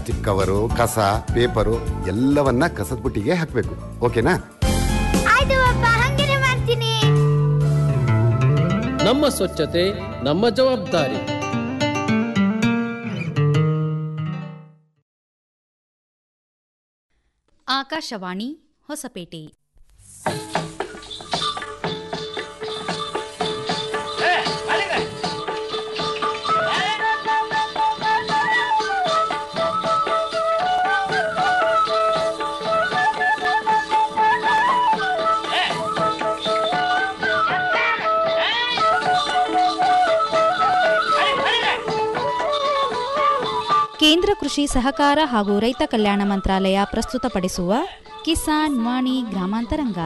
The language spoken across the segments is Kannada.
ಪ್ಲಾಸ್ಟಿಕ್ ಕವರು ಕಸ ಪೇಪರು ಎಲ್ಲವನ್ನ ಕಸದ ಬುಟ್ಟಿಗೆ ಹಾಕ್ಬೇಕು ಓಕೆನಾ ಆಯ್ತು ಅಪ್ಪ ಹಂಗೇನೆ ಮಾಡ್ತೀನಿ ನಮ್ಮ ಸ್ವಚ್ಛತೆ ನಮ್ಮ ಜವಾಬ್ದಾರಿ ಆಕಾಶವಾಣಿ ಹೊಸಪೇಟೆ ಕೇಂದ್ರ ಕೃಷಿ ಸಹಕಾರ ಹಾಗೂ ರೈತ ಕಲ್ಯಾಣ ಮಂತ್ರಾಲಯ ಪ್ರಸ್ತುತಪಡಿಸುವ ಕಿಸಾನ್ ವಾಣಿ ಗ್ರಾಮಾಂತರಂಗ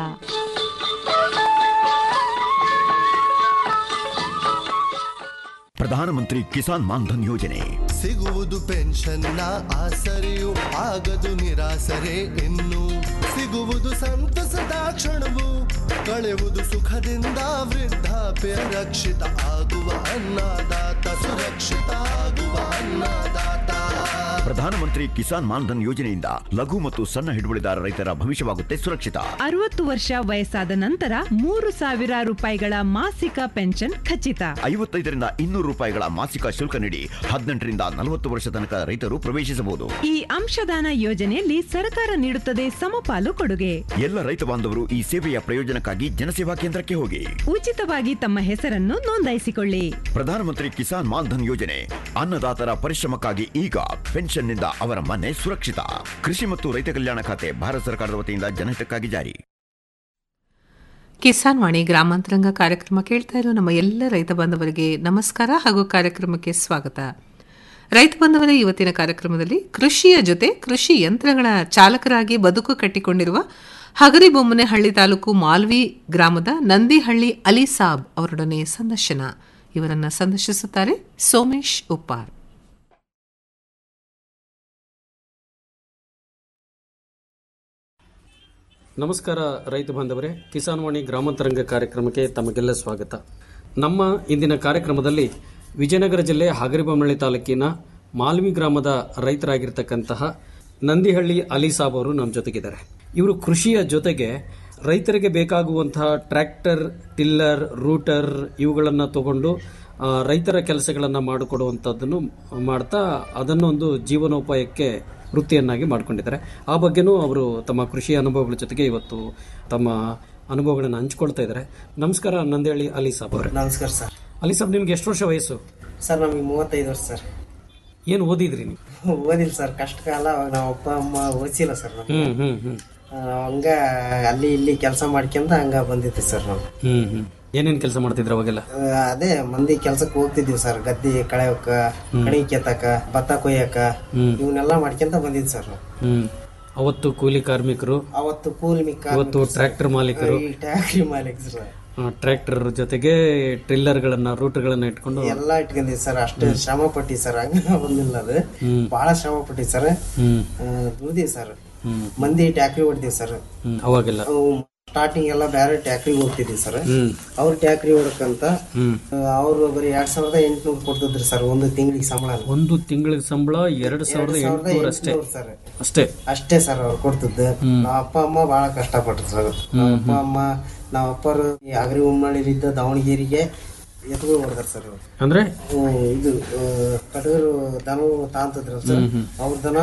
ಪ್ರಧಾನಮಂತ್ರಿ ಕಿಸಾನ್ ಮಾನ್ಧನ್ ಯೋಜನೆ ಸಿಗುವುದು ಪೆನ್ಷನ್ನ ಆಸರೆಯು ಆಗದು ನಿರಾಸರೆ ಇನ್ನು ಸಿಗುವುದು ಸಂತಸದ ಕ್ಷಣವು ಕಳೆಯುವುದು ಸುಖದಿಂದ ವೃದ್ಧಾಪ್ಯ ರಕ್ಷಿತ ಆಗುವ ಅನ್ನದಾತ ಸುರಕ್ಷಿತ ಆಗುವ ಅನ್ನದಾತ ಪ್ರಧಾನಮಂತ್ರಿ ಕಿಸಾನ್ ಮಾನ್ಧನ್ ಯೋಜನೆಯಿಂದ ಲಘು ಮತ್ತು ಸಣ್ಣ ಹಿಡುವಳಿದಾರ ರೈತರ ಭವಿಷ್ಯವಾಗುತ್ತೆ ಸುರಕ್ಷಿತ ಅರವತ್ತು ವರ್ಷ ವಯಸ್ಸಾದ ನಂತರ ಮೂರು ಸಾವಿರ ರೂಪಾಯಿಗಳ ಮಾಸಿಕ ಪೆನ್ಷನ್ ಖಚಿತ ಐವತ್ತೈದರಿಂದ ಇನ್ನೂರು ರೂಪಾಯಿಗಳ ಮಾಸಿಕ ಶುಲ್ಕ ನೀಡಿ ಹದಿನೆಂಟರಿಂದ ನಲವತ್ತು ವರ್ಷ ತನಕ ರೈತರು ಪ್ರವೇಶಿಸಬಹುದು ಈ ಅಂಶದಾನ ಯೋಜನೆಯಲ್ಲಿ ಸರ್ಕಾರ ನೀಡುತ್ತದೆ ಸಮಪಾಲು ಕೊಡುಗೆ ಎಲ್ಲ ರೈತ ಬಾಂಧವರು ಈ ಸೇವೆಯ ಪ್ರಯೋಜನಕ್ಕಾಗಿ ಜನಸೇವಾ ಕೇಂದ್ರಕ್ಕೆ ಹೋಗಿ ಉಚಿತವಾಗಿ ತಮ್ಮ ಹೆಸರನ್ನು ನೋಂದಾಯಿಸಿಕೊಳ್ಳಿ ಪ್ರಧಾನಮಂತ್ರಿ ಕಿಸಾನ್ ಮಾನ್ಧನ್ ಯೋಜನೆ ಅನ್ನದಾತರ ಪರಿಶ್ರಮಕ್ಕಾಗಿ ಈಗ ಪೆನ್ಷನ್ನಿಂದ ಅವರ ಮನೆ ಸುರಕ್ಷಿತ ಕೃಷಿ ಮತ್ತು ರೈತ ಕಲ್ಯಾಣ ಖಾತೆ ಭಾರತ ಸರ್ಕಾರದ ವತಿಯಿಂದ ಜನಹಿತಕ್ಕಾಗಿ ಜಾರಿ ಕಿಸಾನ್ ವಾಣಿ ಗ್ರಾಮಾಂತರಂಗ ಕಾರ್ಯಕ್ರಮ ಕೇಳ್ತಾ ಇರೋ ನಮ್ಮ ಎಲ್ಲ ರೈತ ಬಾಂಧವರಿಗೆ ನಮಸ್ಕಾರ ಹಾಗೂ ಕಾರ್ಯಕ್ರಮಕ್ಕೆ ಸ್ವಾಗತ ರೈತ ಬಾಂಧವರ ಇವತ್ತಿನ ಕಾರ್ಯಕ್ರಮದಲ್ಲಿ ಕೃಷಿಯ ಜೊತೆ ಕೃಷಿ ಯಂತ್ರಗಳ ಚಾಲಕರಾಗಿ ಬದುಕು ಕಟ್ಟಿಕೊಂಡಿರುವ ಹಗರಿಬೊಮ್ಮನಹಳ್ಳಿ ತಾಲೂಕು ಮಾಲ್ವಿ ಗ್ರಾಮದ ನಂದಿಹಳ್ಳಿ ಅಲಿ ಸಾಬ್ ಅವರೊಡನೆ ಸಂದರ್ಶನ ಇವರನ್ನ ಸಂದರ್ಶಿಸುತ್ತಾರೆ ಸೋಮೇಶ್ ಉಪ್ಪಾರ್ ನಮಸ್ಕಾರ ರೈತ ಬಾಂಧವರೇ ಕಿಸಾನ್ ವಾಣಿ ಗ್ರಾಮಾಂತರಂಗ ಕಾರ್ಯಕ್ರಮಕ್ಕೆ ತಮಗೆಲ್ಲ ಸ್ವಾಗತ ನಮ್ಮ ಇಂದಿನ ಕಾರ್ಯಕ್ರಮದಲ್ಲಿ ವಿಜಯನಗರ ಜಿಲ್ಲೆ ಹಗರಿಬೊಮ್ಮಳ್ಳಿ ತಾಲೂಕಿನ ಮಾಲ್ವಿ ಗ್ರಾಮದ ರೈತರಾಗಿರ್ತಕ್ಕಂತಹ ನಂದಿಹಳ್ಳಿ ಅಲಿ ಸಾಬ್ ಅವರು ನಮ್ಮ ಜೊತೆಗಿದ್ದಾರೆ ಇವರು ಕೃಷಿಯ ಜೊತೆಗೆ ರೈತರಿಗೆ ಬೇಕಾಗುವಂತಹ ಟ್ರ್ಯಾಕ್ಟರ್ ಟಿಲ್ಲರ್ ರೂಟರ್ ಇವುಗಳನ್ನು ತಗೊಂಡು ಆ, ರೈತರ ಕೆಲಸಗಳನ್ನು ಮಾಡಿಕೊಡುವಂಥದ್ದನ್ನು ಮಾಡ್ತಾ ಅದನ್ನು ಒಂದು ಜೀವನೋಪಾಯಕ್ಕೆ ವೃತ್ತಿಯನ್ನಾಗಿ ಮಾಡ್ಕೊಂಡಿದ್ದಾರೆ ಆ ಬಗ್ಗೆನೂ ಅವರು ತಮ್ಮ ಕೃಷಿ ಅನುಭವಗಳ ಜೊತೆಗೆ ಇವತ್ತು ತಮ್ಮ ಅನುಭವಗಳನ್ನು ಹಂಚ್ಕೊಳ್ತಾ ಇದ್ದಾರೆ ನಮಸ್ಕಾರ ನಂದೇಳಿ ಅಲಿ ಸಾಬ್ ಅವರೇ ನಮಸ್ಕಾರ ಸರ್ ಅಲಿ ಸಾಬ್ ನಿಮ್ಗೆ ಎಷ್ಟು ವರ್ಷ ವಯಸ್ಸು ಸರ್ ನಮಗೆ ಮೂವತ್ತೈದು ವರ್ಷ ಸರ್ ಏನು ಓದಿದ್ರಿ ನೀವು ಓದಿಲ್ಲ ಸರ್ ಕಷ್ಟ ಕಾಲ ಅವಾಗ ನಮ್ಮ ಅಪ್ಪ ಅಮ್ಮ ಓದಿಸಿಲ್ಲ ಸರ್ ನಮ್ಗೆ. ಹ್ಮ್ ಹ್ಮ್ ಹ್ಮ್ ಆ, ಹಂಗ ಅಲ್ಲಿ ಇಲ್ಲಿ ಕೆಲಸ ಮಾಡ್ಕೊಂತ ಹಂಗ ಬಂದಿದ್ವಿ ಸರ್ ನಾವು ಹ್ಮ್ ಹ್ಮ್ ಏನೇನ್ ಕೆಲಸ ಮಾಡ್ತಿದ್ರ ಅವಾಗೆಲ್ಲ ಆ, ಅದೇ ಮಂದಿ ಕೆಲ್ಸಕ್ಕೆ ಹೋಗ್ತಿದ್ವಿ ಸರ್ ಗದ್ದೆ ಕಳೆಯಕ್ಕ ಕಣಿ ಕೆತ್ತಕ ಭತ್ತ ಕೊಯ್ಯಕ ಹ್ಮ್. ಇವನ್ನೆಲ್ಲ ಮಾಡ್ಕೊಂತ ಬಂದಿದ್ವಿ ಸರ್ ನಾವು ಹ್ಮ್ ಅವತ್ತು ಕೂಲಿ ಕಾರ್ಮಿಕರು ಅವತ್ತು ಕೂಲಿ ಮಿಕ್ಕ ಇವತ್ತು ಟ್ರ್ಯಾಕ್ಟರ್ ಮಾಲೀಕರು ಟ್ಯಾಕ್ರಿ ಮಾಲೀಕ ಸರ್ ಟ್ರ್ಯಾಕ್ಟರ್ ಜೊತೆಗೆ ಟ್ರಿಲ್ಲರ್ಗಳನ್ನ ರೂಟ್ಗಳನ್ನ ಇಟ್ಕೊಂಡು ಎಲ್ಲ ಇಟ್ಕೊಂಡಿದ್ವಿ ಸರ್ ಅಷ್ಟು ಶ್ರಮ ಪಟ್ಟಿ ಸರ್ ಹಂಗ ಬಂದಿಲ್ಲ ಅದು ಹ್ಮ್. ಬಹಳ ಶ್ರಮ ಪಟ್ಟಿ ಸರ್ ಹ್ಮ್ ದುಡ್ದಿವಿ ಸರ್ ಹ್ಮ್ ಮಂದಿ ಟ್ಯಾಕ್ರಿ ಹೊಡ್ತೀವಿ ಸರ್ ಹ್ಮ್ ಅವಾಗೆಲ್ಲ ಸ್ಟಾರ್ಟಿಂಗ್ ಎಲ್ಲ ಬೇರೆ ಟ್ಯಾಕ್ರಿ ಹೋಗ್ತಿದ್ವಿ ಸರ್ ಹ್ಮ್ ಅವ್ರ ಟ್ಯಾಕ್ರಿ ಹೊಡಕಂತ ಹ್ಮ್ ಅವ್ರು ಬರೀ ಎರಡ್ ಸಾವಿರದ ಎಂಟುನೂರು ಕೊಡ್ತಿದ್ರಿ ಸರ್ ಒಂದು ತಿಂಗಳಿಗೆ ಸಂಬಳ ಒಂದು ತಿಂಗಳಿಗೆ ಸಂಬಳ ಎರಡ್ ಸಾವಿರದ ಸಾವಿರದ ಎಂಟುನೂರ ಅಷ್ಟೇ ಎಂಟುನೂರು ಸರ್ ಅಷ್ಟೇ ಅಷ್ಟೇ ಸರ್ ಅವ್ರು ಕೊಡ್ತಿದ್ದು ನಾವ್ ಅಪ್ಪ ಅಮ್ಮ ಬಹಳ ಕಷ್ಟಪಟ್ರು ಸರ್ ನಾವ್ ಅಪ್ಪ ಅಮ್ಮ ನಾವ್ ಅಪ್ಪರು ಈ ಅಗರಿ ಉಮ್ಮಳಿಲಿದ್ದ ದಾವಣಗೆರೆಗೆ ಎತ್ಗಳು ಹೊಡೆದಾರ ಸರ್ ಅವ್ರು. ಅಂದ್ರೆ ಹ್ಮ್, ಇದು ಕಟಗರು ದನ ತಾಂತದ್ರ ಸರ್ ಅವ್ರ ದನ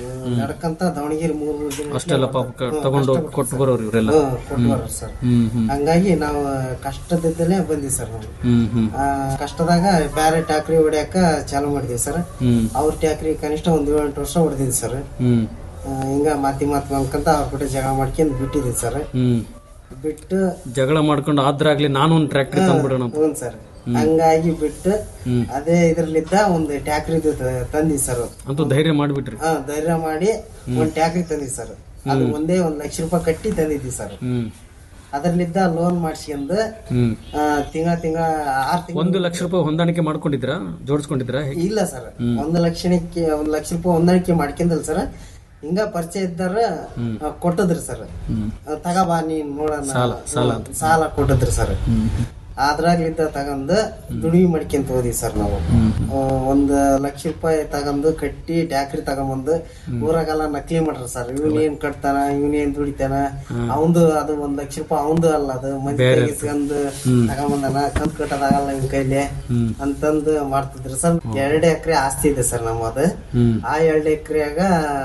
ನಡ್ಕಂತ ದಾವಣಗೆರೆ ಮೂರ್ ಮೂರ್ ದಿನ ಅಷ್ಟೆಲ್ಲ ಪಾಪ ಕ- ತಗೊಂಡು ಕೊಟ್ಟು ಬರೋರು ಇವರೆಲ್ಲ ಹ್ಮ್, ಕೊಟ್ಟು ಬರೋರು ಸರ್ ಹ್ಮ್ ಹ್ಮ್ ಹಂಗಾಗಿ ನಾವು ಕಷ್ಟದಿದ್ದಲೇ ಬಂದ್ವಿ ಸರ್ ನಾವು ಹ್ಮ್ ಹ್ಮ್ ಆ, ಕಷ್ಟದಾಗ ಬೇರೆ ಟ್ಯಾಕ್ರಿ ಹೊಡ್ಯಾಕ ಚಾಲು ಮಾಡಿದ್ವಿ ಸರ್ ಹ್ಮ್ ಅವ್ರ ಟ್ಯಾಕ್ರಿ ಕನಿಷ್ಠ ಒಂದ್ ಏಳೆಂಟು ವರ್ಷ ಹೊಡೆದಿದ್ವಿ ಸರ್ ಹ್ಮ್ ಆ, ಹಿಂಗ ಮಾತಿ ಮಾತ್ ಬಂದ್ಕಂತ ಅವ್ರ ಕಡೆ ಜಗಳ ಮಾಡ್ಕೊಂಡ್ ಬಿಟ್ಟಿದ್ವಿ ಸರ್ ಹ್ಮ್ ಬಿಟ್ಟು ಜಗಳ ಮಾಡ್ಕೊಂಡು ಆದ್ರಾಗ್ಲಿ ನಾನು ಒಂದು ಟ್ರ್ಯಾಕ್ಟರ್ ತಂದ್ಬಿಡೋಣ ಅಂತ. ಹ್ಞೂ ಸರ್ ಹಂಗಾಗಿ ಬಿಟ್ಟು ಹ್ಮ್. ಅದೇ ಇದ್ರಲ್ಲಿದ್ದ ಒಂದು ಟ್ಯಾಕ್ರಿ ತಂದಿ ಸರ್ ಅಂತೂ ಧೈರ್ಯ ಮಾಡ್ಬಿಟ್ರಿ ಹಾ ಧೈರ್ಯ ಮಾಡಿ ಒಂದ್ ಟ್ಯಾಕ್ರಿ ತಂದಿ ಸರ್ ಅದು ಒಂದೇ ಒಂದ್ ಲಕ್ಷ ರೂಪಾಯಿ ಕಟ್ಟಿ ತಂದಿದ್ವಿ ಸರ್ ಹ್ಮ್ ಅದ್ರಲ್ಲಿದ್ದ ಲೋನ್ ಮಾಡ್ಸ್ಕೊಂಡ್ ಹ್ಮ್ ತಿಂಗಳ ತಿಂಗಳ ಆರ್ ತಿಂಗಳ ಒಂದು ಲಕ್ಷ ರೂಪಾಯಿ ಹೊಂದಾಣಿಕೆ ಮಾಡ್ಕೊಂಡಿದ್ರಾ ಜೋಡಿಸ್ಕೊಂಡಿದ್ರಾ ಹೇಗೆ? ಇಲ್ಲ ಸರ್ ಒಂದ್ ಲಕ್ಷಣಕ್ಕೆ ಒಂದ್ ಲಕ್ಷ ರೂಪಾಯಿ ಹೊಂದಾಣಿಕೆ ಮಾಡ್ಕೊಂಡಲ್ ಸರ್ ಹಿಂಗ ಪರಿಚಯ ಇದ್ದಾರ ಆ, ಕೊಟ್ಟದ್ರಿ ಸರ್ ಹ್ಮ್ ಆ, ತಗಬಾ ನೀನ್ ನೋಡೋಣ ಸಾಲ, ಸಾಲ ಸಾಲ ಕೊಟ್ಟದ್ರಿ ಸರ್ ಅದ್ರಾಗ್ಲಿದ್ದ ತಗೊಂಡು ದುಡಿಮೆ ಮಾಡ್ಕೊಂತ ಹೋದಿವಿ ಸರ್ ನಾವು ಆ, ಒಂದ್ ಲಕ್ಷ ರೂಪಾಯಿ ತಗೊಂಡು ಕಟ್ಟಿ ಟ್ಯಾಕ್ರಿ ತಗೊಂಬಂದು ಊರಾಗೆಲ್ಲ ನಕಲಿ ಮಾಡ್ರ ಸರ್ ಇವನ್ ಏನ್ ಕಟ್ತಾನ ಇವನ್ ಏನ್ ದುಡಿತಾನ ಅವಂದು ಅದು ಒಂದ್ ಲಕ್ಷ ರೂಪಾಯಿ ಅವಂದು ಅಲ್ಲ ಅದು ಮಂದಿ ತೆಗಿಸ್ಕೊಂಡ್ ತಗೊಂಬಂದಾನ ಕಂತ್ ಕಟ್ಟೋದಾಗಲ್ಲ ಇವ್ ಕೈಲಿ ಅಂತಂದು ಮಾಡ್ತಿದ್ರು ಸರ್ ಎರಡ್ ಎಕರೆ ಆಸ್ತಿ ಇದೆ ಸರ್ ನಮ್ಮದು ಆ ಎರಡ್ ಎಕರೆಯಾಗ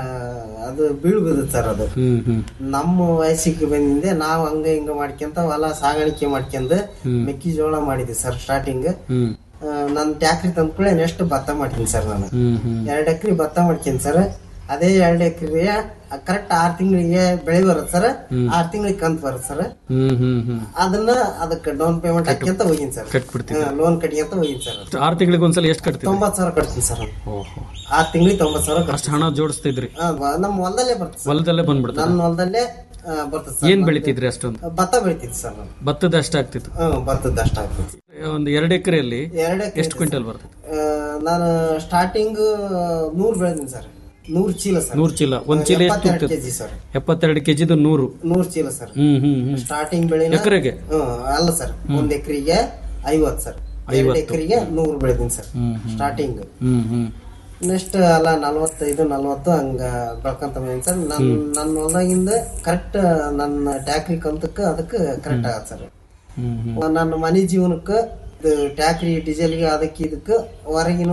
ಅದು ಬೀಳ್ಬೋದು ಸರ್ ಅದು ಹ್ಮ್ ಹ್ಮ್ ನಮ್ಮ ವಯಸ್ಸಿಗೆ ಬಂದಿಂದೆ ನಾವು ಹಂಗ ಹಿಂಗ ಮಾಡ್ಕೊಂತ ಹೊಲ ಸಾಗಾಣಿಕೆ ಮಾಡ್ಕೊಂಡ್ ಮೆಕ್ಕೆಜೋಳ ಮಾಡಿದ್ವಿ ಸರ್ ಸ್ಟಾರ್ಟಿಂಗ್ ಹ್ಮ್ ನನ್ ಟ್ಯಾಕ್ರಿ ತಂದ್ಕೊಳ್ಳೆ ನೆಕ್ಸ್ಟ್ ಭತ್ತ ಮಾಡ್ತೀನಿ ಸರ್ ನಾನು ಹ್ಮ್ ಹ್ಮ್ ಎರಡ್ ಎಕರೆ ಭತ್ತ ಮಾಡ್ತೀನಿ ಸರ್ ಅದೇ ಎರಡ್ ಎಕರೆ ಕರೆಕ್ಟ್ ಆರ್ ತಿಂಗಳಿಗೆ ಬೆಳೆ ಬರುತ್ತೆ ಸರ್ ಆರ್ ತಿಂಗಳಿಗೆ ಕಂತ್ ಬರುತ್ತೆ ಸರ್ ಹ್ಮ್ ಹ್ಮ್ ಹ್ಮ್ ಅದನ್ನ ಅದಕ್ಕೆ ಡೌನ್ ಪೇಮೆಂಟ್ ಹಾಕ್ಯಂತ ಹೋಗಿನಿ ಸರ್ ಕಟ್ಬಿಡ್ತೀವಿ ಲೋನ್ ಕಟ್ಕೊಂತ ಹೋಗಿನಿ ಸರ್ ಆರು ತಿಂಗಳಿಗೆ ಒಂದ್ಸಲ ಎಷ್ಟು ಕಟ್ತೀವಿ ತೊಂಬತ್ ಸಾವಿರ ಕಟ್ತೀನಿ ಸರ್ ಓಹೋ ಆರ್ ತಿಂಗಳಿಗೆ ತೊಂಬತ್ ಸಾವಿರ ಅಷ್ಟು ಹಣ ಜೋಡಿಸ್ತಿದ್ರಿ ಕಟ್ತೀನಿ ನಮ್ಮ ಹೊಲದಲ್ಲೇ ಬರ್ತದೆ ಸರ್ ಹೊಲದಲ್ಲೇ ಬಂದ್ಬಿಡ್ತಾರೆ ನನ್ನ ಹೊಲದಲ್ಲೇ ಆ, ಬರ್ತದೆ ಸರ್ ಏನ್ ಬೆಳಿತಿದ್ರಿ ಅಷ್ಟೊಂದು ಭತ್ತ ಬೆಳಿತಿತ್ತು ಸರ್ ನಾನು ಭತ್ತದ ಅಷ್ಟ ಆಗ್ತಿತ್ತು ಹ್ಮ್ ಭತ್ತದ ಅಷ್ಟ ಆಗ್ತೈತಿ ಒಂದು ಎರಡು ಎಕರೆಯಲ್ಲಿ ಎರಡು ಎಕರೆ ಎಷ್ಟು ಕ್ವಿಂಟಲ್ ಬರ್ತದೆ ನಾನು ಸ್ಟಾರ್ಟಿಂಗ್ ನೂರ್ ಬೆಳೆದಿನಿ ಸರ್ ನೂರ್ ಚೀಲ ಸರ್ ನೂರ್ ಚೀಲ ಒಂದ್ ಚೀಲ ಎಷ್ಟು ಎಪ್ಪತ್ತೆರಡು ಹೋಗ್ತದೆ ಕೆಜಿ ಸರ್ ಎಪ್ಪತ್ತೆರಡು ಕೆಜಿದು ನೂರು ನೂರ್ ಚೀಲ ಸರ್ ಹ್ಮ್ ಹ್ಮ್ ಹ್ಮ್ ಸ್ಟಾರ್ಟಿಂಗ್ ಬೆಳೆ ಎಕರೆಗೆ ಅಲ್ಲ ಸರ್ ಒಂದ್ ಎಕರೆಗೆ ಐವತ್ ಸರ್ ಎರಡು ಎಕರೆಗೆ ನೂರ್ ಬೆಳೆದಿನಿ sir starting hmm hmm next ಅಲ್ಲ ನಲ್ವತ್ತೈದು ನಲ್ವತ್ತು ಹಂಗ ಬೆಳ್ಕೊಂತ ಬಂದೀನಿ ಸರ್ ನನ್ ನನ್ನ ಹೊಲದಾಗಿಂದ ಕರೆಕ್ಟ್ ನನ್ನ ಟ್ಯಾಕ್ರಿ ಕಂತಕ್ಕ ಅದಕ್ಕೆ ಕರೆಕ್ಟ್ ಆಗತ್ತೆ ಸರ್ ಹ್ಮ್ ಹ್ಮ್ ನನ್ನ ಮನೆ ಜೀವನಕ್ಕೆ ಟ್ಯಾಕ್ರಿ ಡೀಸೆಲ್ಗೆ ಅದಕ್ಕೆ ಇದಕ್ಕೆ ಹೊರಗಿನ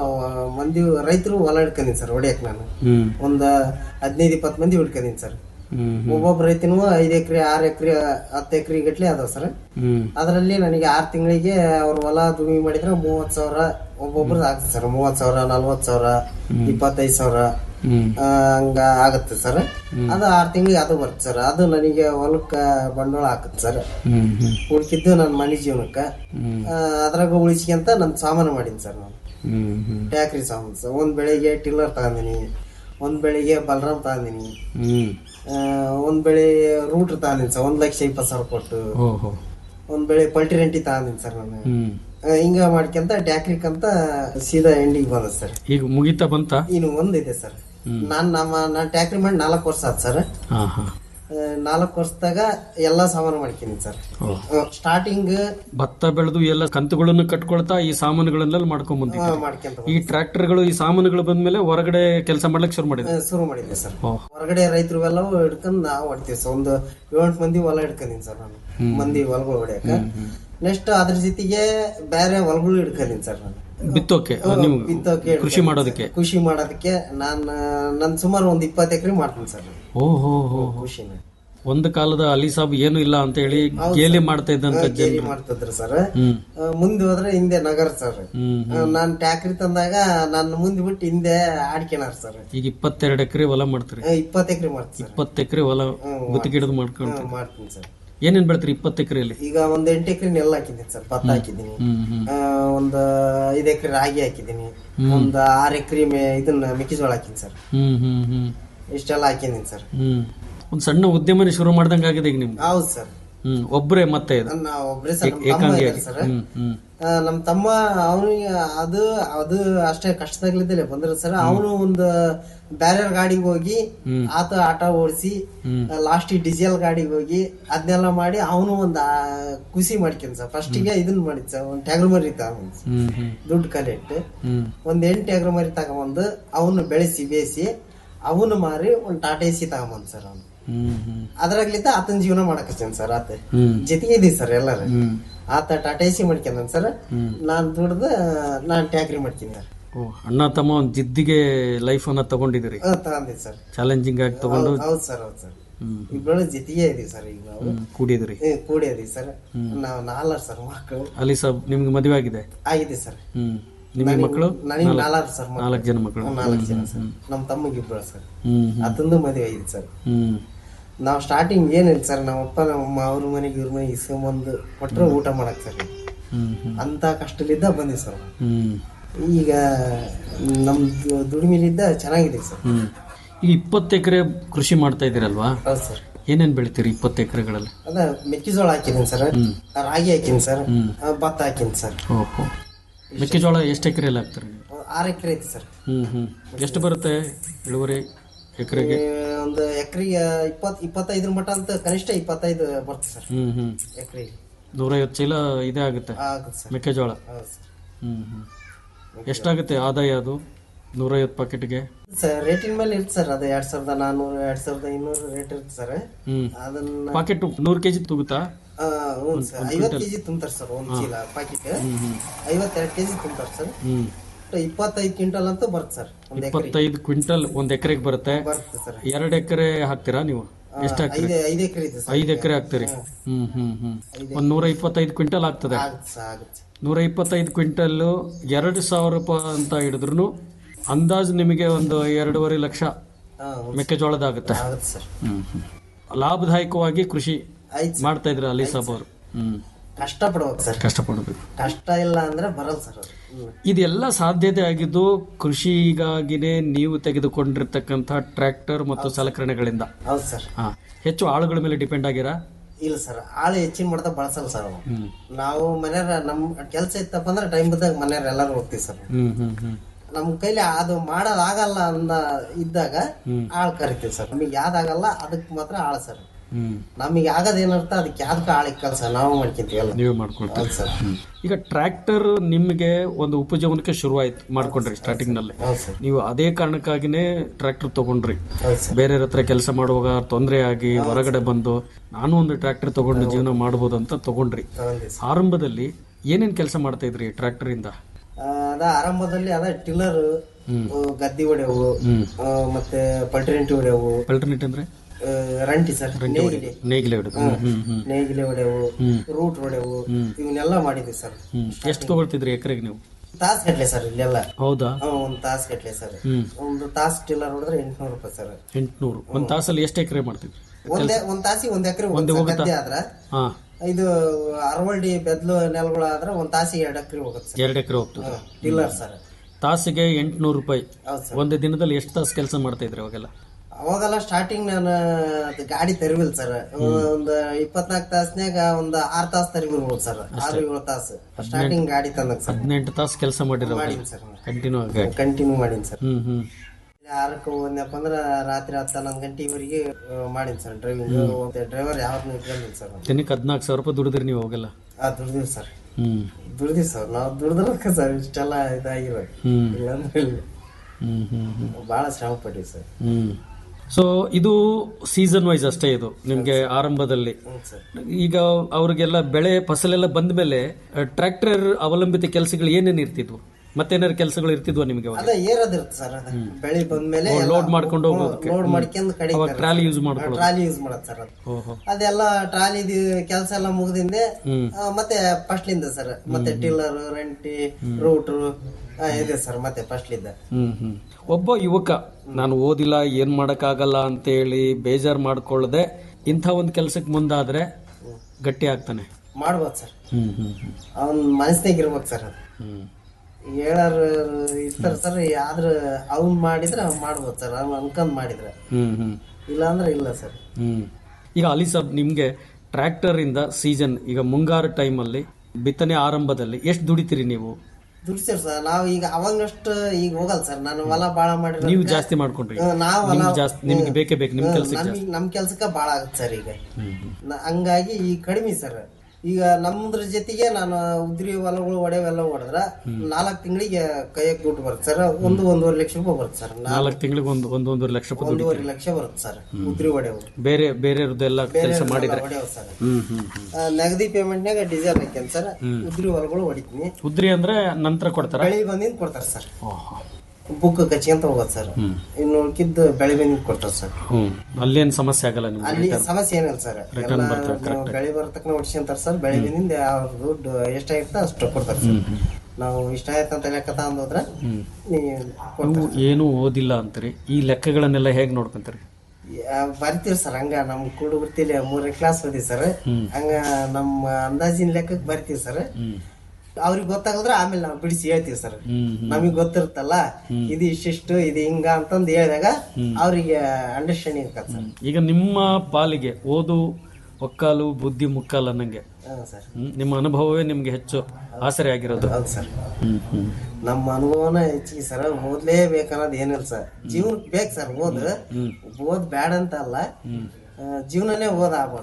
ಮಂದಿ ರೈತರು ಹೊಲ ಹಿಡ್ಕೊಂಡೀನಿ ಸರ್ ಹೊಡಿಯಕ್ ನಾನು ಹ್ಮ್ ಒಂದ್ ಹದಿನೈದು ಇಪ್ಪತ್ತು ಮಂದಿ ಹಿಡ್ಕೊಂಡೀನಿ ಸರ್ ಹ್ಮ್ ಒಬ್ಬೊಬ್ಬ ರೈತನು ಐದ್ ಎಕರೆ ಆರ್ ಎಕರೆ ಹತ್ತು ಎಕರೆ ಗಟ್ಲೆ ಅದಾವ ಸರ್ ಹ್ಮ್ ಅದರಲ್ಲಿ ನನಗೆ ಆರ್ ತಿಂಗಳಿಗೆ ಅವ್ರ ಹೊಲ ದುಡಿಮೆ ಮಾಡಿದ್ರೆ ಮೂವತ್ ಸಾವಿರ ಒಬ್ಬೊಬ್ರದ್ದು ಆಗ್ತದೆ ಸರ್ ಮೂವತ್ ಸಾವಿರ ನಲ್ವತ್ ಸಾವಿರ ಇಪ್ಪತ್ತೈದು ಸಾವಿರ ಹ್ಮ್ ಆ, ಹಂಗ ಆಗತ್ತೆ ಸರ್ ಅದು ಆರ್ ತಿಂಗಳಿಗೆ ಅದು ಬರುತ್ತೆ ಸರ್ ಅದು ನನಗೆ ಹೊಲಕ್ಕ ಬಂಡವಾಳ ಹಾಕತ್ತೆ ಸರ್ ಹ್ಮ್ ಹ್ಮ್ ಉಳ್ಕಿದ್ದು ನನ್ನ ಮನೆ ಜೀವನಕ್ಕ ಆ, ಅದ್ರಾಗ ಉಳಿಸ್ಕೊಂತ ನನ್ ಸಾಮಾನು ಮಾಡೀನಿ ಸರ್ ನಾನು ಹ್ಮ್ ಹ್ಮ್ ಟ್ಯಾಕ್ರಿ ಸಾಮಾನು ಸರ್ ಒಂದ್ ಬೆಳಿಗ್ಗೆ ಟಿಲ್ಲರ್ ತಗೊಂಡಿನಿ ಒಂದ್ ಬೆಳಿಗ್ಗೆ ಬಲರಾಮ್ ತಗೊಂಡಿನಿ ಹ್ಮ್ ಆ, ಒಂದ್ ಬೆಳೆ ರೂಟ್ರ್ ತಗೊಂಡಿನಿ ಸರ್ ಒಂದ್ ಲಕ್ಷ ಇಪ್ಪತ್ತು ಸಾವಿರ ಕೊಟ್ಟು ಓಹೋ ಒಂದ್ ಬೆಳೆ ಪಲ್ಟಿ ರೆಂಟಿ ತಗೊಂಡಿನಿ ಸರ್ ನಾನು ಹ್ಮ್ ಆ, ಹಿಂಗ ಮಾಡ್ಕೊಂತ ಟ್ಯಾಕ್ರಿಕ್ ಅಂತ ಸೀದಾ ಎಂಡಿಗೆ ಬಂದ ಸರ್ ಈಗ ಮುಗಿತಾ ಬಂತ ಇನ್ನು ಒಂದಿದೆ ಸರ್ ನಾನ್ ನಮ್ಮ ನಾನ್ ಟ್ಯಾಕ್ರಿ ಮಾಡಿ ನಾಲ್ಕು ವರ್ಷ ಆತ್ ಸರ್ ಹಾ ಹಾ ನಾಲ್ಕು ವರ್ಷದಾಗ ಎಲ್ಲಾ ಸಾಮಾನು ಮಾಡ್ತೀನಿ ಸರ್ ಓ. ಸ್ಟಾರ್ಟಿಂಗ್ ಭತ್ತ ಬೆಳೆದು ಎಲ್ಲ ಕಂತುಗಳನ್ನು ಕಟ್ಕೊಳ್ತಾ ಈ ಸಾಮಾನುಗಳನ್ನೆಲ್ಲ ಮಾಡ್ಕೊಂಡ್ ಬಂದಿದ್ದೆ ಮಾಡ್ಕೊಂತ ಈ ಟ್ರ್ಯಾಕ್ಟರ್ಗಳು ಈ ಸಾಮಾನುಗಳು ಬಂದ್ಮೇಲೆ ಹೊರಗಡೆ ಕೆಲಸ ಮಾಡ್ಲಿಕ್ಕೆ ಶುರು ಮಾಡಿದೆ ಆ, ಶುರು ಮಾಡಿದ್ದೆ ಸರ್ ಓ. ಹೊರಗಡೆ ರೈತರು ಎಲ್ಲ ಹಿಡ್ಕೊಂಡ್ ನಾವು ಹೊಡ್ತೀವಿ ಸರ್ ಒಂದು ಏಳೆಂಟು ಮಂದಿ ಹೊಲ ಹಿಡ್ಕೊಂಡಿನಿ ಸರ್ ನಾನು ಮಂದಿ ಹೊಲಗಳು ಹೊಡ್ಯಾಕ ನೆಕ್ಸ್ಟ್ ಅದ್ರ ಜೊತೆಗೆ ಬೇರೆ ಹೊಲಗಳು ಹಿಡ್ಕೊಂಡಿನಿ ಸರ್ ನಾನು ಬಿತ್ತೋಕೆ ನೀವು ಬಿತ್ತೋಕೆ ಕೃಷಿ ಮಾಡೋದಕ್ಕೆ ಕೃಷಿ ಮಾಡೋದಕ್ಕೆ ನಾನು ನನ್ ಸುಮಾರು ಒಂದ್ ಇಪ್ಪತ್ತು ಎಕರೆ ಮಾಡ್ತೀನಿ ಸರ್ ಓ ಹೋ ಹೋ ಕೃಷಿನ ಒಂದು ಕಾಲದ ಅಲಿ ಸಾಬ್ ಏನು ಇಲ್ಲ ಅಂತ ಹೇಳಿ ಗೇಲಿ ಮಾಡ್ತಾ ಇದ್ದಂತ ಕೇರಿ ಜನ ಮಾಡ್ತಿದ್ರು ಸರ್ ಹ್ಮ್ ಮುಂದೆ ಹೋದ್ರೆ ಹಿಂದೆ ನಗರ ಸರ್ ಹ್ಮ್ ನಾನ್ ಟ್ಯಾಕ್ರಿ ತಂದಾಗ ನನ್ನ ಮುಂದೆ ಬಿಟ್ಟು ಹಿಂದೆ ಆಡ್ಕೊಳಾರ ಸರ್ ಈಗ ಇಪ್ಪತ್ತೆರಡು ಎಕರೆ ಹೊಲ ಮಾಡ್ತೀರಿ ಇಪ್ಪತ್ತು ಎಕರೆ ಮಾಡ್ತೀನಿ ಸರ್ ಇಪ್ಪತ್ತು ಎಕರೆ ಹೊಲ ಗುತ್ತಿಗಿಡದು ಮಾಡ್ಕೊಂಡು ಹ್ಮ್, ಮಾಡ್ತೀನಿ ಸರ್ ಏನೇನ್ ಬೆಳಿತೀರಿ ಇಪ್ಪತ್ತು ಎಕರೆಯಲ್ಲಿ ಈಗ ಒಂದ್ ಎಂಟು ಎಕರೆ ನೆಲ್ಲ ಹಾಕಿದ್ದೀನಿ ಸರ್ ಭತ್ತ ಹಾಕಿದ್ದೀನಿ ಹ್ಮ್ ಹ್ಮ್ ಆ, ಒಂದ್ ಐದ್ ಎಕರೆ ರಾಗಿ ಹಾಕಿದ್ದೀನಿ ಒಂದ್ ಆರ್ ಎಕರೆ ಇದನ್ನ ಮೆಕ್ಕೆಜೋಳ ಹಾಕಿನಿ ಸರ್ ಹ್ಮ್ ಹ್ಮ್ ಹ್ಮ್ ಇಷ್ಟೆಲ್ಲ ಹಾಕಿದ್ದೀನಿ ಸರ್ ಹ್ಮ್ ಒಂದ್ ಸಣ್ಣ ಉದ್ಯಮನೇ ಶುರು ಮಾಡ್ದಂಗ ಆಗಿದೆ ಈಗ ನಿಮ್ಗೆ ಹೌದು ಸರ್ ಹ್ಮ್ ಒಬ್ರೇ ಮತ್ತೆ ಇದು ನನ್ನ ಒಬ್ರೇ ಸರ್ ನಮ್ ತಮ್ಮ ಏಕಾಂಗಿಯಾಗಿ ಇದ್ದಾರೆ ಸರ್ ಹ್ಮ್ ಹ್ಮ್ ಆ, ನಮ್ ತಮ್ಮ ಅವನಿಗೆ ಅದು ಅದು ಅಷ್ಟೇ ಕಷ್ಟದಾಗ್ಲಿದ್ದಲೇ ಬಂದ್ರೆ ಸರ್ ಅವನು ಒಂದು ಬ್ಯಾರೆ ಗಾಡಿಗೆ ಹೋಗಿ ಆತ ಆಟ ಓಡಿಸಿ ಲಾಸ್ಟ್ ಡೀಸೆಲ್ ಗಾಡಿಗೆ ಹೋಗಿ ಅದನ್ನೆಲ್ಲ ಮಾಡಿ ಅವನು ಒಂದು ಖುಷಿ ಮಾಡ್ಕೊಂಡ್ ಸರ್ ಫಸ್ಟಿಗೆ ಇದನ್ನ ಮಾಡಿದ್ ಸರ್ ಒಂದ್ ಟ್ಯಾಗ್ರ ಮರಿ ತಗೊಂಡ್ ಹ್ಮ್ ಹ್ಮ್ ದುಡ್ಡು ಕಲೆಕ್ಟ್ ಹ್ಮ್ ಒಂದ್ ಎಂಟು ಟ್ಯಾಗ್ರ ಮರಿ ತಗೊಂಬಂದು ಅವನು ಬೆಳೆಸಿ ಬೇಯಿಸಿ ಅವನು ಮಾರಿ ಒಂದ್ ಟಾಟಾ ಎಸಿ ತಗೊಂಬಂದ್ ಸರ್ ಅವನು ಹ್ಮ್ ಹ್ಮ್ ಅದ್ರಾಗ್ಲಿದ್ದ ಆತನ ಜೀವನ ಮಾಡಕತ್ತೇನ್ ಸರ್ ಆತ ಹ್ಮ್ ಜೊತೆಗೆ ಇದೀವಿ ಸರ್ ಎಲ್ಲಾರು ಹ್ಮ್ ಆತ ಟಾಟಾ ಎಸಿ ಮಾಡ್ಕೊಂಡ ಸರ್ ನಾನ್ ದುಡ್ದು ನಾನ್ ಟ್ಯಾಕ್ರಿ ಮಾಡ್ತೀನಿ ಸರ್ ಓ ಅಣ್ಣ ತಮ್ಮ ಒಂದ್ ಜಿದ್ದಿಗೆ ಲೈಫ್ ಅನ್ನ ತಗೊಂಡಿದ್ದೀರಿ ತಗೊಂಡಿದ್ ಸರ್ ಚಾಲೆಂಜಿಂಗ್ ಆಗಿ ತಗೊಂಡು ಹೌದ್ ಸರ್ ಹೌದ್ ಸರ್ ಹ್ಮ್ ಇಬ್ಬರು ಜೊತೆಗೆ ಇದೀವಿ ಸರ್ ಈಗ ನಾವು ಹ್ಮ್, ಕೂಡಿದಿರಿ ಏ, ಕೂಡಿ ಅದೀವಿ ಸರ್ ನಾವ್ ನಾಲ್ವರು ಸರ್ ಮಕ್ಕಳು ಅಲಿ ಸಾಬ್ ನಿಮ್ಗೆ ಮದುವೆ ಆಗಿದೆ ಆಗಿದೆ ಸರ್ ಹ್ಮ್ ನಿಮಗೆ ಮಕ್ಕಳು ನನಗೆ ನಾಲ್ವರು ಸರ್ ಮಕ್ಕಳು. ನಾಲ್ಕು ಜನ ಮಕ್ಕಳು ಹ್ಮ್, ನಾಲ್ಕು ಜನ ಸರ್ ನಮ್ ತಮ್ಮಗೆ ಇಬ್ಬರು ಸರ್ ಹ್ಮ್ ಹ್ಮ್ ಅತಂದು ಮದುವೆ ಆಗಿದೆ ಸರ್ ಹ್ಮ್ ನಾವ್ ಸ್ಟಾರ್ಟಿಂಗ್ ಏನಿಲ್ಲ ಸರ್ ನಮ್ಮ ಅಪ್ಪ ನಮ್ಮ ಅವ್ರ ಮನೆಗೆ ಇವ್ರ ಮನೆಗೆ ಇಸ್ಕೊಂಬಂದು ಕೊಟ್ರೆ ಊಟ ಮಾಡಕ್ ಸರ್ ಹ್ಮ್ ಹ್ಮ್ ಅಂತ ಕಷ್ಟಲಿದ್ದ ಬಂದಿವಿ ಸರ್ ಹ್ಮ್ ಈಗ ನಮ್ ದುಡಿಮೆಲಿದ್ದ ಚೆನ್ನಾಗಿದೆ ಸರ್ ಹ್ಮ್ ಈಗ ಇಪ್ಪತ್ತು ಎಕರೆ ಕೃಷಿ ಮಾಡ್ತಾ ಇದ್ದೀರಲ್ವಾ ಹೌದು ಸರ್ ಏನೇನ್ ಬೆಳಿತೀರಿ ಇಪ್ಪತ್ತು ಎಕರೆಗಳಲ್ಲಿ ಅದ ಮೆಕ್ಕೆಜೋಳ ಹಾಕಿದ್ದೀನಿ ಸರ್ ರಾಗಿ ಹಾಕಿನಿ ಸರ್ ಆ, ಭತ್ತ ಹಾಕಿನಿ ಸರ್ ಓಹೋ ಮೆಕ್ಕೆಜೋಳ ಎಷ್ಟು ಎಕರೆಯಲ್ಲಿ ಹಾಕ್ತೀರಿ ನೀವು? ಆರು ಎಕರೆ ಐತಿ ಸರ್ ಹ್ಮ್ ಹ್ಮ್ ಎಷ್ಟು ಬರುತ್ತೆ ಇಳುವರಿ ಎಕರೆಗೆ ಈ ಒಂದು ಎಕರೆಗೆ ಇಪ್ಪತ್ ಇಪ್ಪತ್ತೈದ್ರ ಮಟ್ಟ ಅಂತ ಕನಿಷ್ಠ ಇಪ್ಪತ್ತೈದು ಬರ್ತದೆ ಸರ್ ಹ್ಮ್ ಹ್ಮ್ ಎಕರೆಗೆ ನೂರೈವತ್ತು ಚೀಲ ಇದೇ ಆಗುತ್ತೆ ಆಗುತ್ತೆ ಸರ್ ಮೆಕ್ಕೆಜೋಳ ಹೌದು ಸರ್ ಹ್ಮ್ ಹ್ಮ್ ಎಷ್ಟಾಗುತ್ತೆ ಆದಾಯ ಅದು ನೂರೈವತ್ತು ಪಾಕೆಟ್ಗೆ ಸರ್ ರೇಟಿನ ಮೇಲೆ ಇರುತ್ತೆ ಸರ್ ಅದು ಎರಡ್ ಸಾವಿರದ ನಾನ್ನೂರು ಎರಡ್ ಸಾವಿರದ ಇನ್ನೂರು ರೇಟ್ ಇರುತ್ತೆ ಸರ್ ಹ್ಮ್ ಅದನ್ನ ಪಾಕೆಟ್ ನೂರು ಕೆಜಿ ತೂಗುತ್ತಾ ಆ, ಹ್ಞೂ ಸರ್ ಐವತ್ತು ಕೆಜಿ ತುಂಬ್ತಾರೆ ಸರ್ ಒಂದ್ ಚೀಲ ಪಾಕಿಟ್ ಐವತ್ತೆರಡು ಕೆಜಿ ತುಂಬ್ತಾರೆ ಸರ್ ಹ್ಮ್ ಇಪ್ಪತ್ತೈದು ಕ್ವಿಂಟಲ್ ಅಂತೂ ಬರುತ್ತೆ ಸರ್ ಒಂದ್ ಎಕರೆ ಇಪ್ಪತ್ತೈದು ಕ್ವಿಂಟಲ್ ಒಂದ್ ಎಕರೆಗೆ ಬರುತ್ತೆ ಬರುತ್ತೆ ಸರ್ ಎರಡು ಎಕರೆ ಹಾಕ್ತೀರಾ ನೀವು ಎಷ್ಟು ಹಾಕ್ತೀರಿ ಐದು ಐದು ಎಕರೆ ಇದೆ ಸರ್ ಐದು ಎಕರೆ ಹಾಕ್ತೀರಿ ಹ್ಮ್ ಹ್ಮ್ ಹ್ಮ್ ಒಂದ್ ನೂರ ಇಪ್ಪತ್ತೈದು ಕ್ವಿಂಟಲ್ ಆಗ್ತದೆ ಆಗುತ್ತೆ ಸರ್ ಆಗುತ್ತೆ ನೂರ ಇಪ್ಪತ್ತೈದು ಕ್ವಿಂಟಲ್ ಎರಡು ಸಾವಿರ ರೂಪಾಯಿ ಅಂತ ಹಿಡಿದ್ರು ಅಂದಾಜು ನಿಮಗೆ ಒಂದು ಎರಡೂವರೆ ಲಕ್ಷ ಹಾ ಮೆಕ್ಕೆಜೋಳದಾಗುತ್ತೆ ಆಗುತ್ತೆ ಸರ್ ಹ್ಮ್ ಹ್ಮ್. ಲಾಭದಾಯಕವಾಗಿ ಕೃಷಿ ಆಯ್ತು ಸರ್ ಮಾಡ್ತಾ ಇದ್ರು ಅಲ್ಲಿ ಸಾಬ್ ಅವರು ಹ್ಮ್ ಕಷ್ಟ ಪಡ್ಬೇಕು ಸರ್ ಕಷ್ಟಪಡಬೇಕು ಕಷ್ಟ ಇಲ್ಲ ಅಂದ್ರೆ ಬರಲ್ಲ ಸರ್ ಅದು ಹ್ಮ್. ಇದೆಲ್ಲ ಸಾಧ್ಯತೆ ಆಗಿದ್ದು ಕೃಷಿಗಾಗಿನೇ ನೀವು ತೆಗೆದುಕೊಂಡಿರ್ತಕ್ಕಂಥ ಟ್ರ್ಯಾಕ್ಟರ್ ಮತ್ತು ಸಲಕರಣೆಗಳಿಂದ ಹೌದು ಸರ್ ಹಾ ಹೆಚ್ಚು ಆಳುಗಳ ಮೇಲೆ ಡಿಪೆಂಡ್ ಆಗಿರಾ ಇಲ್ಲ ಸರ್ ಆಳು ಹೆಚ್ಚಿನ ಮಾಡ್ತಾ ಬಳಸಲ್ಲ ಸರ್ ಅವು ಹ್ಮ್ ನಾವು ಮನೆಯವ್ರ ನಮ್ ಕೆಲಸ ಇತ್ತಪ್ಪ ಅಂದ್ರೆ ಟೈಮ್ ಬಿದ್ದಾಗ ಮನೆಯವ್ರ ಎಲ್ಲರೂ ಹೋಗ್ತೀವಿ ಸರ್ ಹ್ಮ್ ಹ್ಮ್ ಹ್ಮ್ ನಮ್ ಕೈಲಿ ಅದು ಮಾಡೋದಾಗಲ್ಲ ಅಂದ ಇದ್ದಾಗ ಆಳ್ ಕರಿತೀವಿ ಸರ್ ನಮಗೆ ಯಾವ್ದಾಗಲ್ಲ ಅದಕ್ಕೆ ಮಾತ್ರ ಆಳ ಸರ್ ಹ್ಮ್ ನಮಗೆ ಆಗದ ಏನರ್ಥ ಅದಕ್ಕೆ ಯಾವ್ದಕ್ಕೆ ಆಳಿಗೆ ಕಲ್ಸ ನಾವು ಮಾಡ್ಕೊಂತೀವಿ ಎಲ್ಲ ನೀವೇ ಮಾಡ್ಕೊಳ್ತೀರಿ ಹೌದು ಸರ್ ಈಗ ಟ್ರ್ಯಾಕ್ಟರ್ ನಿಮಗೆ ಒಂದು ಉಪಜೀವನಕ್ಕೆ ಶುರುವಾಯ್ತು ಮಾಡ್ಕೊಂಡ್ರಿ ಸ್ಟಾರ್ಟಿಂಗ್ ನಲ್ಲಿ ಹೌದು ಸರ್ ನೀವು ಅದೇ ಕಾರಣಕ್ಕಾಗಿನೇ ಟ್ರ್ಯಾಕ್ಟರ್ ತಗೊಂಡ್ರಿ ಹೌದು ಸರ್ ಬೇರೆ ಹತ್ರ ಕೆಲಸ ಮಾಡುವಾಗ ತೊಂದರೆ ಆಗಿ ಹೊರಗಡೆ ಬಂದು ನಾನು ಒಂದು ಟ್ರ್ಯಾಕ್ಟರ್ ತಗೊಂಡು ಜೀವನ ಮಾಡ್ಬೋದು ಅಂತ ತಗೊಂಡ್ರಿ ತಗೊಂಡಿ ಸರ್ ಆರಂಭದಲ್ಲಿ ಏನೇನ್ ಕೆಲಸ ಮಾಡ್ತಾ ಇದ್ರಿ ಟ್ರ್ಯಾಕ್ಟರ್ ಇಂದ ಆ, ಅದ ಆರಂಭದಲ್ಲಿ ಅದ ಟಿಲ್ಲರ್ ಗದ್ದಿ ಹೊಡೆವು ಆ, ಮತ್ತೆ ಪಲ್ಟ್ರಿಂಟಿ ಹೊಡೆವು ಅಲ್ಟರ್ನೇಟ್ ಅಂದ್ರೆ ಆ, ರಂಟಿ ಸರ್ ನೇಗಿಲೆ ನೇಗಿಲೆ ಹಿಡಿದು ಹ್ಮ್ ಹ್ಮ್ ಹ್ಮ್ ನೇಗಿಲೆ ಹೊಡೆವು ರೂಟ್ ಹೊಡೆವು ಇವನ್ನೆಲ್ಲ ಮಾಡಿದ್ವಿ ಸರ್ ಹ್ಮ್ ಎಷ್ಟು ತಗೊಳ್ತಿದ್ರಿ ಎಕರೆಗೆ ನೀವು ತಾಸ್ ಗಟ್ಲೆ ಸರ್ ಇಲ್ಲೆಲ್ಲ ಹೌದಾ ಆ, ಒಂದ್ ತಾಸ್ ಗಟ್ಲೆ ಸರ್ ಹ್ಮ್ ಒಂದು ತಾಸ್ ಟಿಲ್ಲರ್ ಹೊಡೆದ್ರೆ ಎಂಟ್ನೂರು ರೂಪಾಯಿ ಸರ್ ಎಂಟ್ನೂರು ಒಂದ್ ತಾಸಲ್ಲಿ ಎಷ್ಟು ಎಕರೆ ಮಾಡ್ತಿದ್ರಿ ಒಂದೇ ಒಂದ್ ತಾಸಿಗೆ ಒಂದ್ ಎಕರೆ ಗದ್ದೆ ಆದ್ರ ಹಾ ಇದು ಅರವಳ್ಳಿ ಬೆದ್ಲು ನೆಲಗಳು ಆದ್ರೆ ಒಂದ್ ತಾಸಿಗೆ ಎರಡು ಎಕರೆ ಹೋಗುತ್ತೆ ಸರ್ ಎರಡು ಎಕರೆ ಹೋಗ್ತದೆ ಟಿಲ್ಲರ್ ಸರ್ ತಾಸಿಗೆ ಎಂಟ್ನೂರು ರೂಪಾಯಿ ಹೌದು ಸರ್ ಒಂದು ದಿನದಲ್ಲಿ ಎಷ್ಟು ತಾಸು ಕೆಲಸ ಮಾಡ್ತಾ ಇದ್ರಿ ಅವಾಗೆಲ್ಲ ಅವಾಗೆಲ್ಲ ಸ್ಟಾರ್ಟಿಂಗ್ ನಾನು ಅದ್ ಗಾಡಿ ತರಿವಿಲ್ಲ ಸರ್ ಒಂದ್ ಇಪ್ಪತ್ನಾಲ್ಕು ತಾಸ್ನ್ಯಾಗ ಒಂದ್ ಆರ್ ತಾಸ್ ತರಿಬಿರ್ಬೋದು ಸರ್ ಆರು ಏಳು ತಾಸು ಸ್ಟಾರ್ಟಿಂಗ್ ಗಾಡಿ ತಂದಾಗ ಸರ್ ಹದಿನೆಂಟು ತಾಸು ಕೆಲಸ ಮಾಡಿರೋ ಮಾಡೀನಿ ಸರ್ ಕಂಟಿನ್ಯೂ ಆಗಿ ಕಂಟಿನ್ಯೂ ಮಾಡೀನಿ ಸರ್ ಹ್ಮ್ ಹ್ಮ್ ಆರಕ್ಕೆ ಹೋದ್ನಪ್ಪ ಅಂದ್ರ ರಾತ್ರಿ ಹತ್ತು ಹನ್ನೊಂದು ಗಂಟೆವರೆಗೆ ಮಾಡೀನಿ ಸರ್ ಡ್ರೈವಿಂಗ್ ಡ್ರೈವರ್ ಯಾವ್ದು ಇಟ್ಕೊಂಡಿಲ್ಲ ಸರ್ ನಾನು. ದಿನಕ್ಕೆ ಹದಿನಾಲ್ಕು ಸಾವಿರ ರೂಪಾಯಿ ದುಡಿದ್ರಿ ನೀವು ಅವಾಗೆಲ್ಲ ಆ ದುಡ್ದಿವಿ ಸರ್ ಹ್ಮ್ ದುಡ್ದಿವಿ ಸರ್ ನಾವು ದುಡ್ದ್ರಕ್ಕ ಸರ್ ಇಷ್ಟೆಲ್ಲ ಇದಾಗಿರೋದು ಹ್ಮ್ ಇಲ್ಲಾಂದ್ರೆ ಇಲ್ಲ. ಹ್ಮ್ ಹ್ಮ್ ಹ್ಮ್ ಭಾಳ ಶ್ರಮ ಪಟ್ಟಿವಿ ಸರ್ ಹ್ಮ್ ಸೊ ಇದು ಸೀಸನ್ ವೈಸ್ ಅಷ್ಟೇ ಇದು ನಿಮ್ಗೆ ಆರಂಭದಲ್ಲಿ ಹ್ಞೂ ಸರ್ ಈಗ ಅವ್ರಿಗೆಲ್ಲ ಬೆಳೆ ಫಸಲೆಲ್ಲ ಬಂದ ಮೇಲೆ ಟ್ರ್ಯಾಕ್ಟರ್ ಅವಲಂಬಿತ ಕೆಲಸಗಳು ಏನೇನು ಇರ್ತಿದ್ವು ಮತ್ತೇನಾರು ಕೆಲಸಗಳು ಇರ್ತಿದ್ವಾ ನಿಮ್ಗೆ ಅವಾಗ ಅದ ಏರೋದಿರುತ್ತೆ ಸರ್ ಅದ ಬೆಳಿ ಬಂದ್ಮೇಲೆ ಲೋಡ್ ಮಾಡ್ಕೊಂಡು ಹೋಗೋದಕ್ಕೆ ಲೋಡ್ ಮಾಡ್ಕೊಂಡು ಕಡೆ ಅವಾಗ ಟ್ರಾಲಿ ಯೂಸ್ ಮಾಡ್ಕೊಳ್ಳೋದು ಟ್ರಾಲಿ ಯೂಸ್ ಮಾಡತ್ ಸರ್ ಅದು ಓಹೋ ಅದೆಲ್ಲ ಟ್ರಾಲಿದು ಕೆಲಸ ಎಲ್ಲ ಮುಗ್ದಿಂದೆ ಹ್ಮ್. ಆ, ಮತ್ತೆ ಫಸ್ಟ್ಲಿಂದ ಸರ್ ಮತ್ತೆ ಟಿಲ್ಲರ್ ರಂಟಿ ರೂಟ್ರು ಇದೆ ಸರ್ ಮತ್ತೆ ಫಸ್ಟ್ಲಿಂದ ಹ್ಮ್ ಹ್ಮ್ ಒಬ್ಬ ಯುವಕ ನಾನು ಓದಿಲ್ಲ ಏನ್ ಮಾಡಕ್ಕಾಗಲ್ಲ ಅಂತೇಳಿ ಬೇಜಾರ್ ಮಾಡ್ಕೊಳ್ಳದೆ ಇಂಥ ಒಂದು ಕೆಲಸಕ್ಕೆ ಮುಂದಾದ್ರೆ ಗಟ್ಟಿ ಆಗ್ತಾನೆ ಮಾಡ್ಬೋದು ಸರ್ ಹ್ಮ್ ಹ್ಮ್ ಹ್ಮ್ ಅವನ್ ಮನಸ್ನಾಗ ಇರ್ಬೇಕು ಸರ್ ಅದು ಹ್ಮ್ ಹೇಳಾರ ಇರ್ತಾರ ಸರ್ ಆದ್ರ ಅವ್ನ್ ಮಾಡಿದ್ರೆ ಅವ್ನ್ ಮಾಡ್ಬೋದು ಸರ್ ಅವ್ನ್ ಅನ್ಕೊಂಡ್ ಮಾಡಿದ್ರೆ ಹ್ಮ್ ಹ್ಮ್ ಇಲ್ಲ ಅಂದ್ರೆ ಇಲ್ಲ ಸರ್ ಹ್ಮ್ ಈಗ ಅಲಿ ಸಾಬ್ ನಿಮ್ಗೆ ಟ್ರ್ಯಾಕ್ಟರ್ ಇಂದ ಸೀಸನ್ ಈಗ ಮುಂಗಾರು ಟೈಮಲ್ಲಿ ಬಿತ್ತನೆ ಆರಂಭದಲ್ಲಿ ಎಷ್ಟು ದುಡಿತೀರಿ ನೀವು ದುಡ್ಸೇವ್ ಸರ್ ನಾವ್ ಈಗ ಅವಾಗಷ್ಟು ಈಗ ಹೋಗಲ್ಲ ಸರ್ ನಾನು ಹೊಲ ಬಾಳ ಮಾಡಿದ್ರೆ ನೀವು ಜಾಸ್ತಿ ಮಾಡ್ಕೊಂಡ್ರಿ ನಾವ್ ಹೊಲ ನಿಮ್ಗೆ ಜಾಸ್ತಿ ನಿಮ್ಗೆ ಬೇಕೇ ಬೇಕು ನಿಮ್ ಕೆಲಸಕ್ಕೆ ಜಾಸ್ತಿ ನಮ್ ನಮ್ ಕೆಲ್ಸಕ್ಕ ಬಾಳ ಆಗುತ್ತೆ ಸರ್ ಈಗ ನ- ಹಂಗಾಗಿ ಈಗ ಕಡಿಮೆ ಸರ್ ಈಗ ನಮ್ದ್ರ ಜೊತೆಗೆ ನಾನು ಉದ್ರಿ ಹೊಲಗಳು ಒಡೆವೆಲ್ಲ ಹೊಡೆದ್ರ ನಾಲ್ಕು ತಿಂಗಳಿಗೆ ಕೈಯಾಗ ದುಡ್ಡು ಬರುತ್ತೆ ಸರ್ ಒಂದು ಒಂದೂವರೆ ಲಕ್ಷ ರೂಪಾಯಿ ಬರುತ್ತೆ ಸರ್ ನಾ- ನಾಲ್ಕು ತಿಂಗಳಿಗೆ ಒಂದು ಒಂದು ಒಂದೂವರೆ ಲಕ್ಷ ರೂಪಾಯಿ ದುಡಿ ಒಂದೂವರೆ ಲಕ್ಷ ಬರುತ್ತೆ ಸರ್ ಉದ್ರಿ ಒಡೆವು ಬೇರೆ ಬೇರೆಯವ್ರದ್ದೆಲ್ಲ ಕೆಲಸ ಮಾಡಿದ್ರೆ ಹೊಡೆವು ಸರ್ ಹ್ಮ್ ಹ್ಮ್ ಹ್ಮ್ ಆ, ನಗದಿ ಪೇಮೆಂಟ್ನಾಗ ಡೀಸೆಲ್ ಹಾಕ್ಯನ್ ಸರ್ ಉದ್ರಿ ಹೊಲಗಳು ಹೊಡಿತೀನಿ ಉದ್ರಿ ಅಂದ್ರೆ ನಂತರ ಕೊಡ್ತಾರ ಬೆಳಿ ಬಂದಿಂದ ಕೊಡ್ತಾರೆ ಸರ್ ಬುಕ್ ಕಚ್ಕೊಂತ ಹೋಗೋದು ಸರ್ ಇನ್ನು ಉಳ್ಕಿದ್ದು ಬೆಳಿ ಬಂದಿಂದ ಕೊಡ್ತಾರೆ ಸರ್ ಹ್ಮ್ ಅಲ್ಲೇನ್ ಸಮಸ್ಯೆ ಆಗಲ್ಲ ನಿಮ್ಗೆ ಅಲ್ಲಿ ಸಮಸ್ಯೆ ಏನಿಲ್ಲ ಸರ್ ಎಲ್ಲ ನೀವು ಬೆಳಿ ಬರ್ತಕ್ಕನ ಹೊಡ್ಸ್ಕೊಂತಾರ ಸರ್ ಬೆಳಿ ಬಂದಿಂದ ಯಾವ ದುಡ್ಡು ಎಷ್ಟಾಗಿರ್ತ ಅಷ್ಟು ಕೊಡ್ತಾರೆ ಸರ್ ನಾವು ಇಷ್ಟ ಆಯ್ತು ಅಂತ ಲೆಕ್ಕ ತಗೊಂಡೋದ್ರ ನೀವು ನೀವು ಏನು ಓದಿಲ್ಲ ಅಂತೀರಿ ಈ ಲೆಕ್ಕಗಳನ್ನೆಲ್ಲ ಹೇಗ್ ನೋಡ್ಕೊಂತೀರಿ ಬರ್ತೀವಿ ಸರ್ ಹಂಗ ನಮ್ ಕೂಡ ಬರ್ತಿಲ್ಲ ಮೂರನೇ ಕ್ಲಾಸ್ ಓದಿ ಸರ್ ಹಂಗ ನಮ್ಮ ಅಂದಾಜಿನ ಲೆಕ್ಕಕ್ಕೆ ಬರ್ತೀವಿ ಸರ್ ಅವ್ರಿಗೆ ಗೊತ್ತಾಗಲ್ದ್ರ ಆಮೇಲೆ ನಾವು ಬಿಡಿಸಿ ಹೇಳ್ತೀವಿ ಸರ್ ಹ್ಮ್ ನಮಗ್ ಗೊತ್ತಿರುತ್ತಲ್ಲ ಇದು ಇಷ್ಟಿಷ್ಟು ಇದು ಹಿಂಗ ಅಂತಂದ್ ಹೇಳಿದಾಗ ಅವ್ರಿಗೆ ಅಂಡರ್ಸ್ಟ್ಯಾಂಡಿಂಗ್ ಆಕತ್ ಸರ್ ಈಗ ನಿಮ್ಮ ಪಾಲಿಗೆ ಓದು ಒಕ್ಕಾಲು ಬುದ್ಧಿ ಮುಕ್ಕಾಲು ಅನ್ನಂಗೆ ಹ್ಮ್ ಸರ್ ಹ್ಮ್? ನಿಮ್ಮ ಅನುಭವವೇ ನಿಮ್ಗೆ ಹೆಚ್ಚು ಆಸರೆ ಆಗಿರೋದು ಹೌದು ಸರ್ ಹ್ಮ್ ಹ್ಮ್ ನಮ್ಮ ಅನುಭವನ ಹೆಚ್ಚಿಗೆ ಸರ್ ಓದ್ಲೇಬೇಕನ್ನೋದು ಏನಿಲ್ಲ ಸರ್ ಜೀವನಕ್ಕೆ ಬೇಕು ಸರ್ ಓದ್ ಓದ್ ಬ್ಯಾಡ ಅಂತ ಅಲ್ಲ ಆ, ಜೀವನನೇ ಓದ್ ಆಗ್ಬಾರ್ದು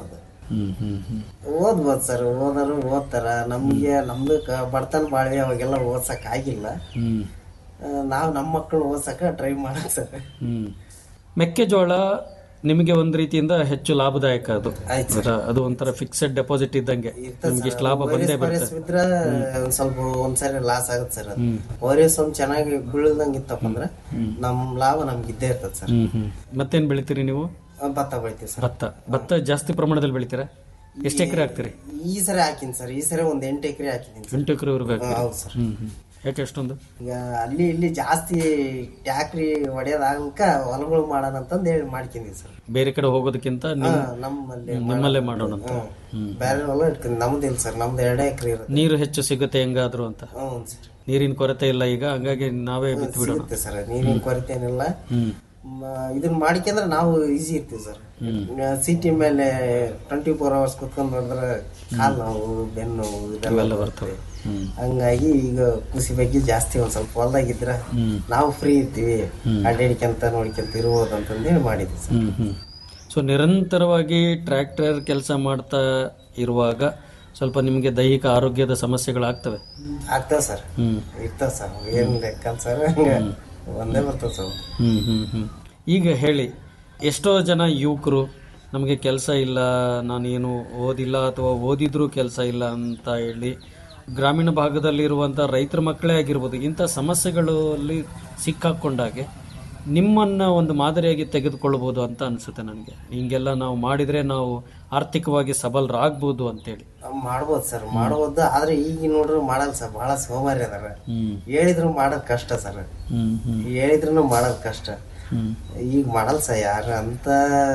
ಹ್ಮ್ ಹ್ಮ್ ಹ್ಮ್ ಓದ್ಬೋದು ಸರ್ ಓದರು ಓದ್ತಾರ ನಮ್ಗೆ ನಮ್ದು ಕ- ಬಡತನ ಬಾಳ್ವೆ ಅವಾಗೆಲ್ಲ ಓದ್ಸಕ್ ಆಗಿಲ್ಲ ಹ್ಮ್ ಆ, ನಾವ್ ನಮ್ಮ ಮಕ್ಕಳು ಓದ್ಸಕ ಟ್ರೈ ಮಾಡಕ್ ಸರ್ ಹ್ಮ್ ಮೆಕ್ಕೆಜೋಳ ನಿಮಗೆ ಒಂದ್ ರೀತಿಯಿಂದ ಹೆಚ್ಚು ಲಾಭದಾಯಕ ಅದು ಅದರ- ಅದು ಒಂಥರ ಫಿಕ್ಸೆಡ್ ಡೆಪಾಸಿಟ್ ಇದ್ದಂಗೆ ನಿಮ್ಗೆ ಇಷ್ಟು ಲಾಭ ಬಂದೇ ಬರುತ್ತೆ ಬಿದ್ರ ಒಂದ್ ಸ್ವಲ್ಪ ಒಂದ್ಸರಿ ಲಾಸ್ ಆಗುತ್ತೆ ಸರ್ ಅದು ಓರಿಯಸ್ ಒಂದ್ ಚೆನ್ನಾಗಿ ಬೀಳದಂಗ ಇತ್ತಪ್ಪ ಅಂದ್ರೆ ನಮ್ ಲಾಭ ನಮ್ಗೆ ಇದ್ದೇ ಇರ್ತದೆ ಸರ್ ಹ್ಮ್ ಹ್ಮ್ ಮತ್ತೇನ್ ಬೆಳಿತೀರಿ ನೀವು ಆ, ಭತ್ತ ಬೆಳಿತೀವಿ ಸರ್ ಭತ್ತ ಭತ್ತ ಜಾಸ್ತಿ ಪ್ರಮಾಣದಲ್ಲಿ ಬೆಳಿತೀರಾ ಎಷ್ಟು ಎಕರೆ ಹಾಕ್ತೀರಿ ಈ ಸರಿ ಹಾಕಿನಿ ಸರ್ ಈ ಸರಿ ಒಂದ್ ಎಂಟು ಎಕರೆ ಹಾಕಿದೀನಿ ಸರ್ ಎಂಟು ಎಕರೆವರೆಗೂ ಹಾಕ್ತೀರಿ ಹೌದು ಸರ್ ಹ್ಮ್ ಹ್ಮ್ ಯಾಕೆ ಅಷ್ಟೊಂದು ಈಗ ಅಲ್ಲಿ ಇಲ್ಲಿ ಜಾಸ್ತಿ ಟ್ಯಾಕ್ರಿ ಹೊಡೆಯೋದಾಗಂಕ ಹೊಲಗಳು ಮಾಡೋಣ ಅಂತಂದ್ ಹೇಳಿ ಮಾಡ್ಕೊಂಡಿವಿ ಸರ್ ಬೇರೆ ಕಡೆ ಹೋಗೋದಕ್ಕಿಂತ ನಿಮ್- ಹಾ, ನಮ್ಮಲ್ಲಿ ನಿಮ್ಮಲ್ಲೇ ಮಾಡೋಣ ಅಂತ ಹ್ಮ್. ಬೇರೆ ಹೊಲ ಇಟ್ಕೊಂಡು ನಮ್ದು ಇಲ್ಲ ಸರ್ ನಮ್ದು ಎರಡೇ ಎಕರೆ ಇರುತ್ತೆ ನೀರು ಹೆಚ್ಚು ಸಿಗುತ್ತೆ ಹೆಂಗಾದ್ರು ಅಂತ ಹ್ಞೂ ಸರ್ ನೀರಿನ ಕೊರತೆ ಇಲ್ಲ ಈಗ ಹಂಗಾಗಿ ನಾವೇ ಬಿತ್ತು ಬಿಡೋಣ ಸಿಗುತ್ತೆ ಸರ್ ನೀರಿನ ಕೊರತೆ ಏನಿಲ್ಲ ಹ್ಮ್ ಮ- ಇದನ್ನ ಮಾಡಿಕೊಂಡ್ರೆ ನಾವು ಈಸಿ ಇರ್ತೀವಿ ಸರ್ ಸಿಟಿ ಮೇಲೆ ಟ್ವೆಂಟಿ ಫೋರ್ ಅವರ್ಸ್ ಕುತ್ಕೊಂಡ್ ನೋಡಿದ್ರೆ ಕಾಲ್ ನೋವು ಬೆನ್ನು ನೋವು ಇವೆಲ್ಲ ಇದೆಲ್ಲ ಬರ್ತವೆ ಹ್ಮ್ ಹಂಗಾಗಿ ಈಗ ಕೃಷಿ ಬಗ್ಗೆ ಜಾಸ್ತಿ ಒಂದ್ ಸ್ವಲ್ಪ ಹೊಲ್ದಾಗಿದ್ರ ಹ್ಮ್. ನಾವು ಫ್ರೀ ಇರ್ತೀವಿ ಅಡ್ಡಾಡಿಕೊಂತ ನೋಡ್ಕೊಂತ ಇರ್ಬೋದು ಅಂತಂದೇಳಿ ಮಾಡಿದ್ವಿ ಸರ್ ಹ್ಮ್ ಹ್ಮ್ ಸೊ ನಿರಂತರವಾಗಿ ಟ್ರ್ಯಾಕ್ಟರ್ ಕೆಲಸ ಮಾಡ್ತಾ ಇರುವಾಗ ಸ್ವಲ್ಪ ನಿಮಗೆ ದೈಹಿಕ ಆರೋಗ್ಯದ ಸಮಸ್ಯೆಗಳಾಗ್ತವೆ ಆಗ್ತಾವ ಸರ್ ಹ್ಮ್ ಇರ್ತಾವ ಸರ್ ಏನ್ ಲೆಕ್ಕ ಸರ್ ಹಂಗ ಒಂದೇ ಬರ್ತದ ಸರ್ ಹ್ಮ್ ಹ್ಮ್ ಹ್ಮ್ ಈಗ ಹೇಳಿ ಎಷ್ಟೋ ಜನ ಯುವಕರು ನಮಗೆ ಕೆಲಸ ಇಲ್ಲ ನಾನೇನು ಓದಿಲ್ಲ ಅಥವಾ ಓದಿದ್ರೂ ಕೆಲಸ ಇಲ್ಲ ಅಂತ ಹೇಳಿ ಗ್ರಾಮೀಣ ಭಾಗದಲ್ಲಿರುವಂಥ ರೈತರ ಮಕ್ಕಳೇ ಆಗಿರ್ಬೋದು ಇಂಥ ಸಮಸ್ಯೆಗಳಲ್ಲಿ ಸಿಕ್ಕಾಕೊಂಡಾಗೆ ನಿಮ್ಮನ್ನ ಒಂದು ಮಾದರಿಯಾಗಿ ತೆಗೆದುಕೊಳ್ಬೋದು ಅಂತ ಅನಿಸುತ್ತೆ ನನಗೆ ಹಿಂಗೆಲ್ಲ ನಾವು ಮಾಡಿದ್ರೆ ನಾವು ಆರ್ಥಿಕವಾಗಿ ಸಬಲರಾಗ್ಬೋದು ಅಂತೇಳಿ ನಾವ್ ಮಾಡ್ಬೋದು ಸರ್ ಮಾಡ್ಬೋದು ಆದ್ರೆ ಈಗ ನೋಡ್ರಿ ಮಾಡಲ್ಲ ಸರ್ ಬಹಳ ಸೋಮಾರಿ ಅದಾರ ಹ್ಮ್ ಹೇಳಿದ್ರು ಮಾಡೋದ್ ಕಷ್ಟ ಸರ್ ಹ್ಮ್ ಹ್ಮ್ ಹೇಳಿದ್ರು ಮಾಡೋದ್ ಕಷ್ಟ ಹ್ಮ್ ಈಗ ಮಾಡಲ್ಲ ಸರ್ ಯಾರು ಅಂತ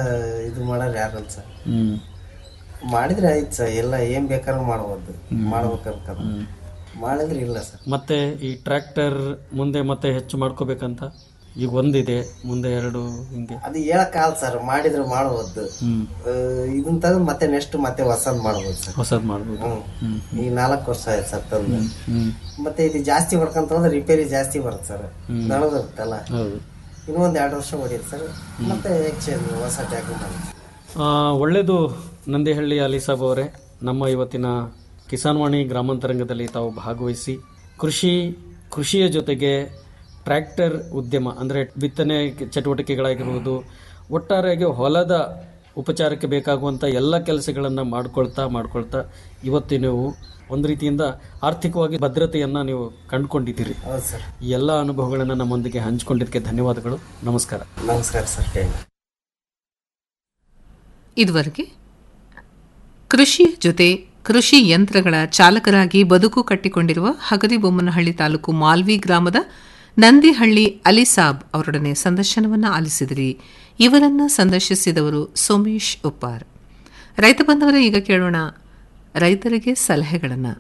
ಇದು ಮಾಡಲ್ಲ ಯಾರಲ್ಲ ಸರ್ ಹ್ಮ್ ಮಾಡಿದ್ರೆ ಆಯ್ತು ಸರ್ ಎಲ್ಲ ಏನ್ ಬೇಕಾದ್ರೂ ಮಾಡ್ಬೋದು ಮಾಡ್ಬೇಕಂತ ಮಾಡಿದ್ರೆ ಇಲ್ಲ ಸರ್ ಮತ್ತೆ ಈ ಟ್ರ್ಯಾಕ್ಟರ್ ಮುಂದೆ ಮತ್ತೆ ಹೆಚ್ಚು ಮಾಡ್ಕೋಬೇಕಂತ ಈಗ ಒಂದಿದೆ ಮುಂದೆ ಎರಡು ಹಿಂಗೆ ಅದು ಹೇಳಕ್ಕಾಗಲ್ಲ ಸರ್ ಮಾಡಿದ್ರೆ ಮಾಡ್ಬೋದು ಹ್ಮ್ ಆ, ಇದನ್ನ ತೆಗೆದು ಮತ್ತೆ ನೆಕ್ಸ್ಟ್ ಮತ್ತೆ ಹೊಸದ್ ಮಾಡ್ಬೋದು ಸರ್ ಹೊಸದ್ ಮಾಡ್ಬೋದು ಹ್ಮ್ ಹ್ಮ್ ಈಗ ನಾಲ್ಕು ವರ್ಷ ಆಯ್ತು ಸರ್ ತಂದು ಹ್ಮ್ ಮತ್ತೆ ಇದು ಜಾಸ್ತಿ ಹೊಡ್ಕೊಂತ ಹೋದ್ರೆ ರಿಪೇರಿ ಜಾಸ್ತಿ ಬರುತ್ತೆ ಸರ್ ದಣದಿರುತ್ತಲ್ಲ ಹೌದು ಇನ್ನೂ ಒಂದ್ ಎರಡು ವರ್ಷ ಹೊಡಿಯುತ್ತೆ ಸರ್ ಮತ್ತೆ ಎಕ್ಸ್ಚೇಂಜ್ ಹೊಸ ಟ್ಯಾಕ್ರಿ ಮಾಡಿ ಆ, ಒಳ್ಳೆಯದು ನಂದಿಹಳ್ಳಿ ಅಲಿ ಸಾಬ್ ಅವರೇ ನಮ್ಮ ಇವತ್ತಿನ ಕಿಸಾನ್ ವಾಣಿ ಗ್ರಾಮಾಂತರಂಗದಲ್ಲಿ ತಾವು ಭಾಗವಹಿಸಿ ಕೃಷಿ ಕೃಷಿಯ ಜೊತೆಗೆ ಟ್ರ್ಯಾಕ್ಟರ್ ಉದ್ಯಮ ಅಂದರೆ ಬಿತ್ತನೆ ಚಟುವಟಿಕೆಗಳಾಗಿರ್ಬೋದು ಒಟ್ಟಾರೆಯಾಗಿ ಹೊಲದ ಉಪಚಾರಕ್ಕೆ ಬೇಕಾಗುವಂಥ ಎಲ್ಲ ಕೆಲಸಗಳನ್ನು ಮಾಡ್ಕೊಳ್ತಾ ಮಾಡ್ಕೊಳ್ತಾ ಇವತ್ತು ನೀವು ಒಂದು ರೀತಿಯಿಂದ ಆರ್ಥಿಕವಾಗಿ ಭದ್ರತೆಯನ್ನು ನೀವು ಕಂಡುಕೊಂಡಿದ್ದೀರಿ ಹೌದು ಸರ್ ಈ ಎಲ್ಲ ಅನುಭವಗಳನ್ನು ನಮ್ಮೊಂದಿಗೆ ಹಂಚಿಕೊಂಡಿದ್ದಕ್ಕೆ ಧನ್ಯವಾದಗಳು ನಮಸ್ಕಾರ ನಮಸ್ಕಾರ ಸರ್ ಹೇಳಿ ಇದುವರೆಗೆ ಕೃಷಿಯ ಜೊತೆ ಕೃಷಿ ಯಂತ್ರಗಳ ಚಾಲಕರಾಗಿ ಬದುಕು ಕಟ್ಟಿಕೊಂಡಿರುವ ಹಗರಿಬೊಮ್ಮನಹಳ್ಳಿ ತಾಲೂಕು ಮಾಲ್ವಿ ಗ್ರಾಮದ ನಂದಿಹಳ್ಳಿ ಅಲಿಸಾಬ್ ಅವರೊಡನೆ ಸಂದರ್ಶನವನ್ನು ಆಲಿಸಿದಿರಿ ಇವರನ್ನ ಸಂದರ್ಶಿಸಿದವರು ಸೋಮೇಶ್ ಉಪ್ಪಾರ್ ರೈತ ಬಂದವರೇ ಈಗ ಕೇಳೋಣ ರೈತರಿಗೆ ಸಲಹೆಗಳನ್ನು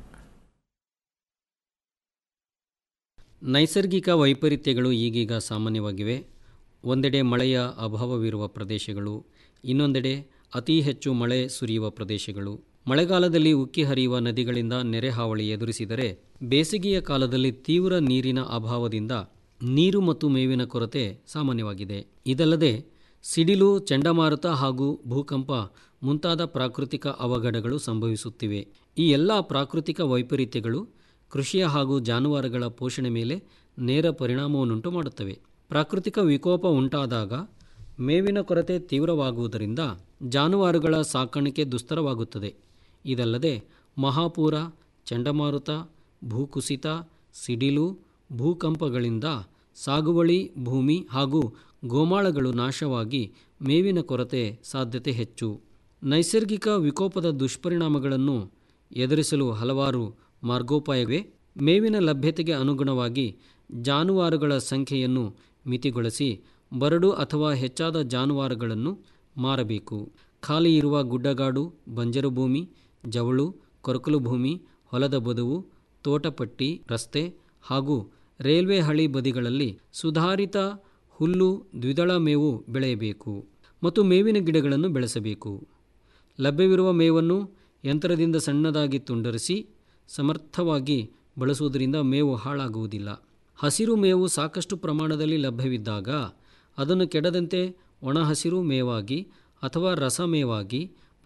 ನೈಸರ್ಗಿಕ ವೈಪರೀತ್ಯಗಳು ಈಗೀಗ ಸಾಮಾನ್ಯವಾಗಿವೆ ಒಂದೆಡೆ ಮಳೆಯ ಅಭಾವವಿರುವ ಪ್ರದೇಶಗಳು ಇನ್ನೊಂದೆಡೆ ಅತಿ ಹೆಚ್ಚು ಮಳೆ ಸುರಿಯುವ ಪ್ರದೇಶಗಳು ಮಳೆಗಾಲದಲ್ಲಿ ಉಕ್ಕಿ ಹರಿಯುವ ನದಿಗಳಿಂದ ನೆರೆ ಹಾವಳಿ ಎದುರಿಸಿದರೆ ಬೇಸಿಗೆಯ ಕಾಲದಲ್ಲಿ ತೀವ್ರ ನೀರಿನ ಅಭಾವದಿಂದ ನೀರು ಮತ್ತು ಮೇವಿನ ಕೊರತೆ ಸಾಮಾನ್ಯವಾಗಿದೆ ಇದಲ್ಲದೆ ಸಿಡಿಲು ಚಂಡಮಾರುತ ಹಾಗೂ ಭೂಕಂಪ ಮುಂತಾದ ಪ್ರಾಕೃತಿಕ ಅವಘಡಗಳು ಸಂಭವಿಸುತ್ತಿವೆ ಈ ಎಲ್ಲ ಪ್ರಾಕೃತಿಕ ವೈಪರೀತ್ಯಗಳು ಕೃಷಿಯ ಹಾಗೂ ಜಾನುವಾರುಗಳ ಪೋಷಣೆ ಮೇಲೆ ನೇರ ಪರಿಣಾಮವನ್ನುಂಟು ಮಾಡುತ್ತವೆ ಪ್ರಾಕೃತಿಕ ವಿಕೋಪ ಉಂಟಾದಾಗ ಮೇವಿನ ಕೊರತೆ ತೀವ್ರವಾಗುವುದರಿಂದ ಜಾನುವಾರುಗಳ ಸಾಕಾಣಿಕೆ ದುಸ್ತರವಾಗುತ್ತದೆ ಇದಲ್ಲದೆ ಮಹಾಪೂರ ಚಂಡಮಾರುತ ಭೂಕುಸಿತ ಸಿಡಿಲು ಭೂಕಂಪಗಳಿಂದ ಸಾಗುವಳಿ ಭೂಮಿ ಹಾಗೂ ಗೋಮಾಳಗಳು ನಾಶವಾಗಿ ಮೇವಿನ ಕೊರತೆ ಸಾಧ್ಯತೆ ಹೆಚ್ಚು ನೈಸರ್ಗಿಕ ವಿಕೋಪದ ದುಷ್ಪರಿಣಾಮಗಳನ್ನು ಎದುರಿಸಲು ಹಲವಾರು ಮಾರ್ಗೋಪಾಯವಿವೆ ಮೇವಿನ ಲಭ್ಯತೆಗೆ ಅನುಗುಣವಾಗಿ ಜಾನುವಾರುಗಳ ಸಂಖ್ಯೆಯನ್ನು ಮಿತಿಗೊಳಿಸಿ ಬರಡು ಅಥವಾ ಹೆಚ್ಚಾದ ಜಾನುವಾರುಗಳನ್ನು ಮಾರಬೇಕು ಖಾಲಿ ಇರುವ ಗುಡ್ಡಗಾಡು ಬಂಜರು ಭೂಮಿ ಜವಳು ಕೊರಕಲು ಭೂಮಿ ಹೊಲದ ಬದುವು ತೋಟಪಟ್ಟಿ ರಸ್ತೆ ಹಾಗೂ ರೈಲ್ವೆ ಹಳಿ ಬದಿಗಳಲ್ಲಿ ಸುಧಾರಿತ ಹುಲ್ಲು ದ್ವಿದಳ ಮೇವು ಬೆಳೆಯಬೇಕು ಮತ್ತು ಮೇವಿನ ಗಿಡಗಳನ್ನು ಬೆಳೆಸಬೇಕು ಲಭ್ಯವಿರುವ ಮೇವನ್ನು ಯಂತ್ರದಿಂದ ಸಣ್ಣದಾಗಿ ತುಂಡರಿಸಿ ಸಮರ್ಥವಾಗಿ ಬಳಸುವುದರಿಂದ ಮೇವು ಹಾಳಾಗುವುದಿಲ್ಲ ಹಸಿರು ಮೇವು ಸಾಕಷ್ಟು ಪ್ರಮಾಣದಲ್ಲಿ ಲಭ್ಯವಿದ್ದಾಗ ಅದನ್ನು ಕೆಡದಂತೆ ಒಣ ಹಸಿರು ಮೇವಾಗಿ ಅಥವಾ ರಸಮೇವಾಗಿ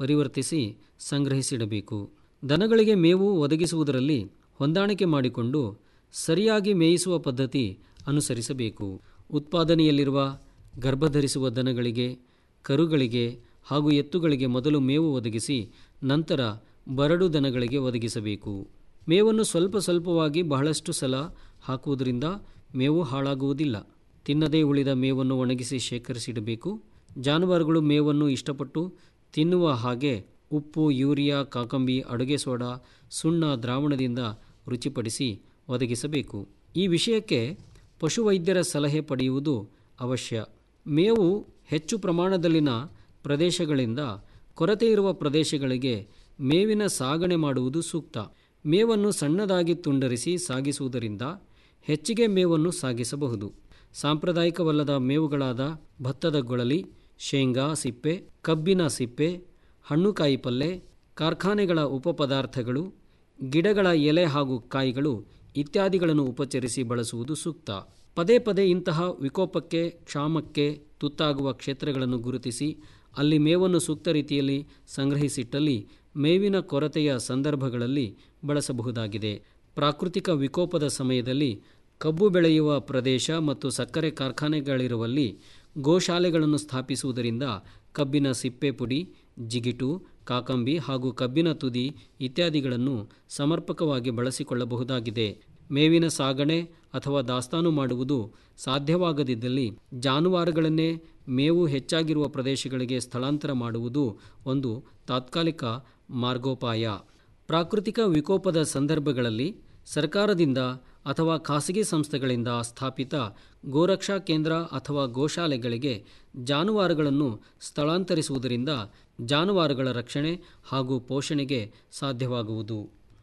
ಪರಿವರ್ತಿಸಿ ಸಂಗ್ರಹಿಸಿಡಬೇಕು ದನಗಳಿಗೆ ಮೇವು ಒದಗಿಸುವುದರಲ್ಲಿ ಹೊಂದಾಣಿಕೆ ಮಾಡಿಕೊಂಡು ಸರಿಯಾಗಿ ಮೇಯಿಸುವ ಪದ್ಧತಿ ಅನುಸರಿಸಬೇಕು ಉತ್ಪಾದನೆಯಲ್ಲಿರುವ ಗರ್ಭಧರಿಸುವ ದನಗಳಿಗೆ ಕರುಗಳಿಗೆ ಹಾಗೂ ಎತ್ತುಗಳಿಗೆ ಮೊದಲು ಮೇವು ಒದಗಿಸಿ ನಂತರ ಬರಡು ದನಗಳಿಗೆ ಒದಗಿಸಬೇಕು ಮೇವನ್ನು ಸ್ವಲ್ಪ ಸ್ವಲ್ಪವಾಗಿ ಬಹಳಷ್ಟು ಸಲ ಹಾಕುವುದರಿಂದ ಮೇವು ಹಾಳಾಗುವುದಿಲ್ಲ ತಿನ್ನದೇ ಉಳಿದ ಮೇವನ್ನು ಒಣಗಿಸಿ ಶೇಖರಿಸಿಡಬೇಕು ಜಾನುವಾರುಗಳು ಮೇವನ್ನು ಇಷ್ಟಪಟ್ಟು ತಿನ್ನುವ ಹಾಗೆ ಉಪ್ಪು ಯೂರಿಯಾ ಕಾಕಂಬಿ ಅಡುಗೆ ಸೋಡಾ ಸುಣ್ಣ ದ್ರಾವಣದಿಂದ ರುಚಿಪಡಿಸಿ ಒದಗಿಸಬೇಕು ಈ ವಿಷಯಕ್ಕೆ ಪಶುವೈದ್ಯರ ಸಲಹೆ ಪಡೆಯುವುದು ಅವಶ್ಯ ಮೇವು ಹೆಚ್ಚು ಪ್ರಮಾಣದಲ್ಲಿನ ಪ್ರದೇಶಗಳಿಂದ ಕೊರತೆ ಇರುವ ಪ್ರದೇಶಗಳಿಗೆ ಮೇವಿನ ಸಾಗಣೆ ಮಾಡುವುದು ಸೂಕ್ತ ಮೇವನ್ನು ಸಣ್ಣದಾಗಿ ತುಂಡರಿಸಿ ಸಾಗಿಸುವುದರಿಂದ ಹೆಚ್ಚಿಗೆ ಮೇವನ್ನು ಸಾಗಿಸಬಹುದು ಸಾಂಪ್ರದಾಯಿಕವಲ್ಲದ ಮೇವುಗಳಾದ ಭತ್ತದ ಗೊಳಲಿ ಶೇಂಗಾ ಸಿಪ್ಪೆ ಕಬ್ಬಿನ ಸಿಪ್ಪೆ ಹಣ್ಣುಕಾಯಿ ಪಲ್ಲೆ ಕಾರ್ಖಾನೆಗಳ ಉಪಪದಾರ್ಥಗಳು ಗಿಡಗಳ ಎಲೆ ಹಾಗೂ ಕಾಯಿಗಳು ಇತ್ಯಾದಿಗಳನ್ನು ಉಪಚರಿಸಿ ಬಳಸುವುದು ಸೂಕ್ತ ಪದೇ ಪದೇ ಇಂತಹ ವಿಕೋಪಕ್ಕೆ ಕ್ಷಾಮಕ್ಕೆ ತುತ್ತಾಗುವ ಕ್ಷೇತ್ರಗಳನ್ನು ಗುರುತಿಸಿ ಅಲ್ಲಿ ಮೇವನ್ನು ಸೂಕ್ತ ರೀತಿಯಲ್ಲಿ ಸಂಗ್ರಹಿಸಿಟ್ಟಲ್ಲಿ ಮೇವಿನ ಕೊರತೆಯ ಸಂದರ್ಭಗಳಲ್ಲಿ ಬಳಸಬಹುದಾಗಿದೆ ಪ್ರಾಕೃತಿಕ ವಿಕೋಪದ ಸಮಯದಲ್ಲಿ ಕಬ್ಬು ಬೆಳೆಯುವ ಪ್ರದೇಶ ಮತ್ತು ಸಕ್ಕರೆ ಕಾರ್ಖಾನೆಗಳಿರುವಲ್ಲಿ ಗೋಶಾಲೆಗಳನ್ನು ಸ್ಥಾಪಿಸುವುದರಿಂದ ಕಬ್ಬಿನ ಸಿಪ್ಪೆ ಪುಡಿ ಜಿಗಿಟು ಕಾಕಂಬಿ ಹಾಗೂ ಕಬ್ಬಿನ ತುದಿ ಇತ್ಯಾದಿಗಳನ್ನು ಸಮರ್ಪಕವಾಗಿ ಬಳಸಿಕೊಳ್ಳಬಹುದಾಗಿದೆ ಮೇವಿನ ಸಾಗಣೆ ಅಥವಾ ದಾಸ್ತಾನು ಮಾಡುವುದು ಸಾಧ್ಯವಾಗದಿದ್ದಲ್ಲಿ ಜಾನುವಾರುಗಳನ್ನೇ ಮೇವು ಹೆಚ್ಚಾಗಿರುವ ಪ್ರದೇಶಗಳಿಗೆ ಸ್ಥಳಾಂತರ ಮಾಡುವುದು ಒಂದು ತಾತ್ಕಾಲಿಕ ಮಾರ್ಗೋಪಾಯ ಪ್ರಾಕೃತಿಕ ವಿಕೋಪದ ಸಂದರ್ಭಗಳಲ್ಲಿ ಸರ್ಕಾರದಿಂದ ಅಥವಾ ಖಾಸಗಿ ಸಂಸ್ಥೆಗಳಿಂದ ಸ್ಥಾಪಿತ ಗೋರಕ್ಷಾ ಕೇಂದ್ರ ಅಥವಾ ಗೋಶಾಲೆಗಳಿಗೆ ಜಾನುವಾರುಗಳನ್ನು ಸ್ಥಳಾಂತರಿಸುವುದರಿಂದ ಜಾನುವಾರುಗಳ ರಕ್ಷಣೆ ಹಾಗೂ ಪೋಷಣೆಗೆ ಸಾಧ್ಯವಾಗುವುದು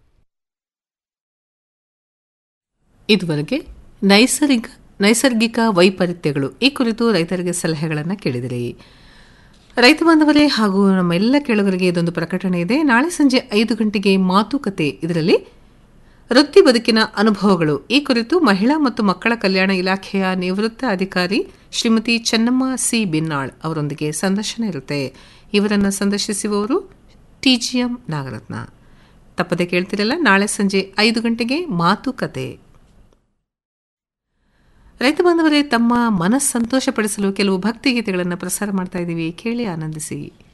ಇದುವರೆಗೆ ನೈಸರ್ಗಿಕ ನೈಸರ್ಗಿಕ ವೈಪರೀತ್ಯಗಳು ಈ ಕುರಿತು ರೈತರಿಗೆ ಸಲಹೆಗಳನ್ನು ಕೇಳಿದಿರಿ ರೈತ ಬಾಂಧವರೇ ಹಾಗೂ ನಮ್ಮ ಎಲ್ಲ ಕೇಳುಗರಿಗೆ ಇದೊಂದು ಪ್ರಕಟಣೆ ಇದೆ ನಾಳೆ ಸಂಜೆ ಐದು ಗಂಟೆಗೆ ಮಾತುಕತೆ ಇದರಲ್ಲಿ ವೃತ್ತಿ ಬದುಕಿನ ಅನುಭವಗಳು ಈ ಕುರಿತು ಮಹಿಳಾ ಮತ್ತು ಮಕ್ಕಳ ಕಲ್ಯಾಣ ಇಲಾಖೆಯ ನಿವೃತ್ತ ಅಧಿಕಾರಿ ಶ್ರೀಮತಿ ಚೆನ್ನಮ್ಮ ಸಿ ಬಿನ್ನಾಳ್ ಅವರೊಂದಿಗೆ ಸಂದರ್ಶನ ಇರುತ್ತೆ ಇವರನ್ನು ಸಂದರ್ಶಿಸುವವರು ಟಿಜಿಎಂ ನಾಗರತ್ನ ತಪ್ಪದೆ ಕೇಳ್ತಿರಲ್ಲ ನಾಳೆ ಸಂಜೆ ಐದು ಗಂಟೆಗೆ ಮಾತುಕತೆ ರೈತ ಬಾಂಧವರೇ ತಮ್ಮ ಮನಸ್ಸು ಸಂತೋಷಪಡಿಸಲು ಕೆಲವು ಭಕ್ತಿಗೀತೆಗಳನ್ನು ಪ್ರಸಾರ ಮಾಡ್ತಾ ಇದ್ದೀವಿ ಕೇಳಿ ಆನಂದಿಸಿ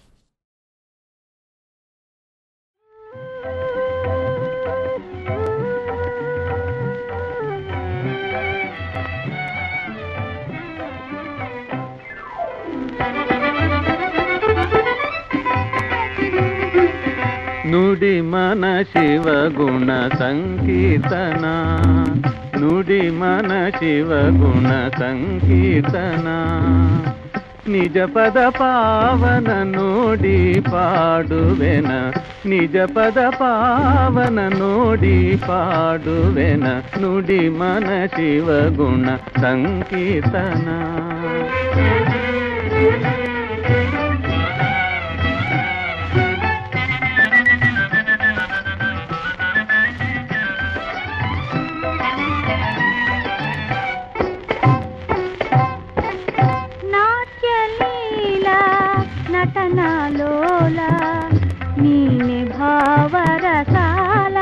ನುಡಿ ಮನ ಶಿವ ಗುಣ ಸಂಕೀರ್ತನ ನುಡಿ ಮನ ಶಿವ ಗುಣ ಸಂಕೀರ್ತನ ನಿಜ ಪದ ಪಾವನ ನೋಡಿ ಪಾಡುವೆನ ನಿಜ ಪದ ಪಾವನ ನೋಡಿ ಪಾಡುವೆನ ನುಡಿ ಮನ ಶಿವ ಗುಣ ಸಂಕೀರ್ತನ ನಾಟ್ಯ ಲೀಲಾ ನಟನ ಲೋಲ ನೀನೆ ಭಾವರ ಸಾಲ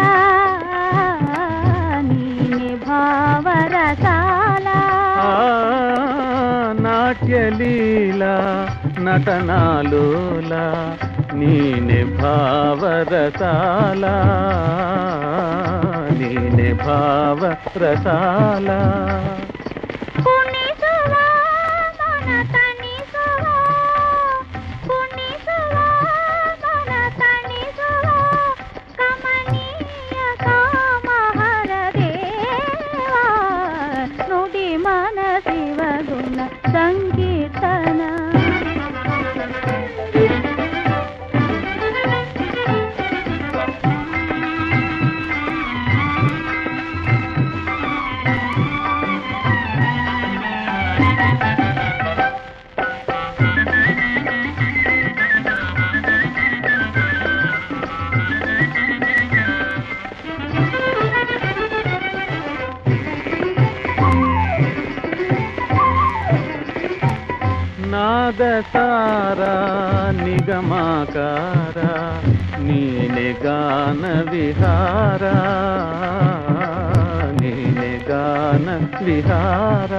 ನೀನೆ ಭಾವರ ಸಾಲ ನಾಟ್ಯ ಲೀಲಾ ನಟನಾಲೋಲ ನೀನೆ ಭಾವರ ಸಾಲ ನೀನೆ ಭಾವ ರಸಾಲ ಕುಣಿಸುವ ಮನ ತಣಿಸುವ ಕುಣಿಸುವ ಮನ ತಣಿಸುವ ಕಮನೀಯ ಕಾಮಹರ ದೇವ ನುಡಿ ಮನ ಶಿವ ಗುಣ ಸಂಕೀರ್ತನ ನಾದ ಸಾರ ನಿಗಮಾಕಾರ ನೀನೆ ಗಾನ ವಿಹಾರ ನೀನೆ ಗಾನ ವಿಹಾರ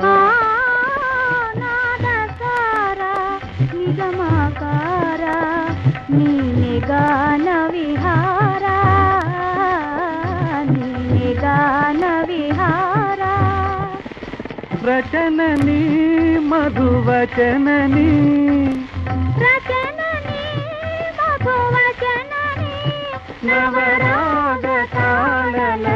ನಾದಸಾರ ನಿಗಮಾಕಾರ ನೀನೆ ಗಾನ ವಿಹಾರ ನೀನೆ ಗಾನ ವಿಹಾರ ರಚನನಿ ಮಧುವಚನನಿ ರಚನನಿ ಮಧುವಚನನಿ ನವರಾಗ ತಾಳ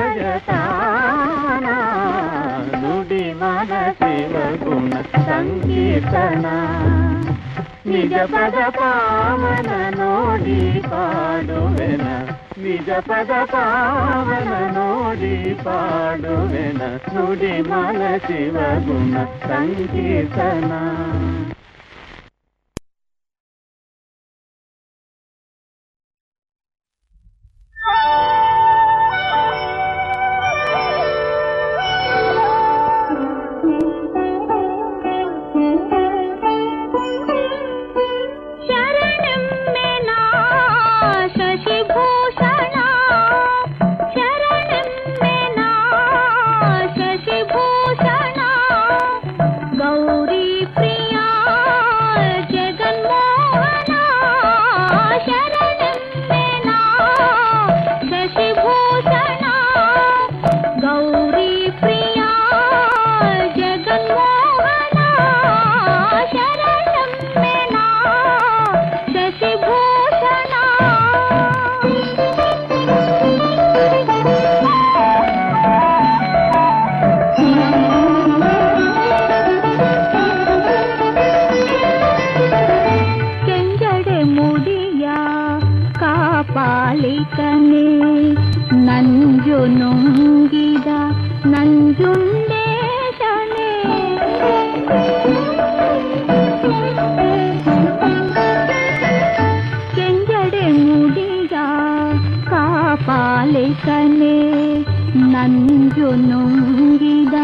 ಲಯತಾನ ನುಡಿ ಮನ ಶಿವ ಗುಣ ಸಂಕೀರ್ತನ ನಿಜ ಪದ ಪಾವನ ನೋಡಿ ಪಾಡುವೆನ ನಿಜ ಪದ ಪಾವನ ನೋಡಿ ಪಾಡುವೆನ ನುಡಿ ಮನ ಶಿವ ಗುಣ ಸಂಕೀರ್ತನ ಶರಣೆಮ್ಮೆನ ಶಶಿಭೂಷಣ ಶರಣೆಮ್ಮೆನ ಶಶಿಭೂಷಣ ಗೌರಿ ಪ್ರಿಯ ಜಗನ್ಮೋಹನ ಶರಣೆಮ್ಮೆನ ಶಶಿಭೂಷಣ ಗೌರಿ ಪ್ರಿಯ ಜಗನ್ಮೋಹನ ಶರಣೆಮ್ಮೆನ ಶಶಿಭೂಷಣ ಕೆಂಜಡೆ ಮುಡಿಯ ಕಾಪಾಲಿಕನೆ ನಂಜು ನುಂಗಿದ ನಂಜುಂಡೇಶನೆ ಕೆಂಜಡೆ ಮುಡಿಯ ಕಾಪಾಲಿಕನೆ ನಂಜು ನುಂಗಿದ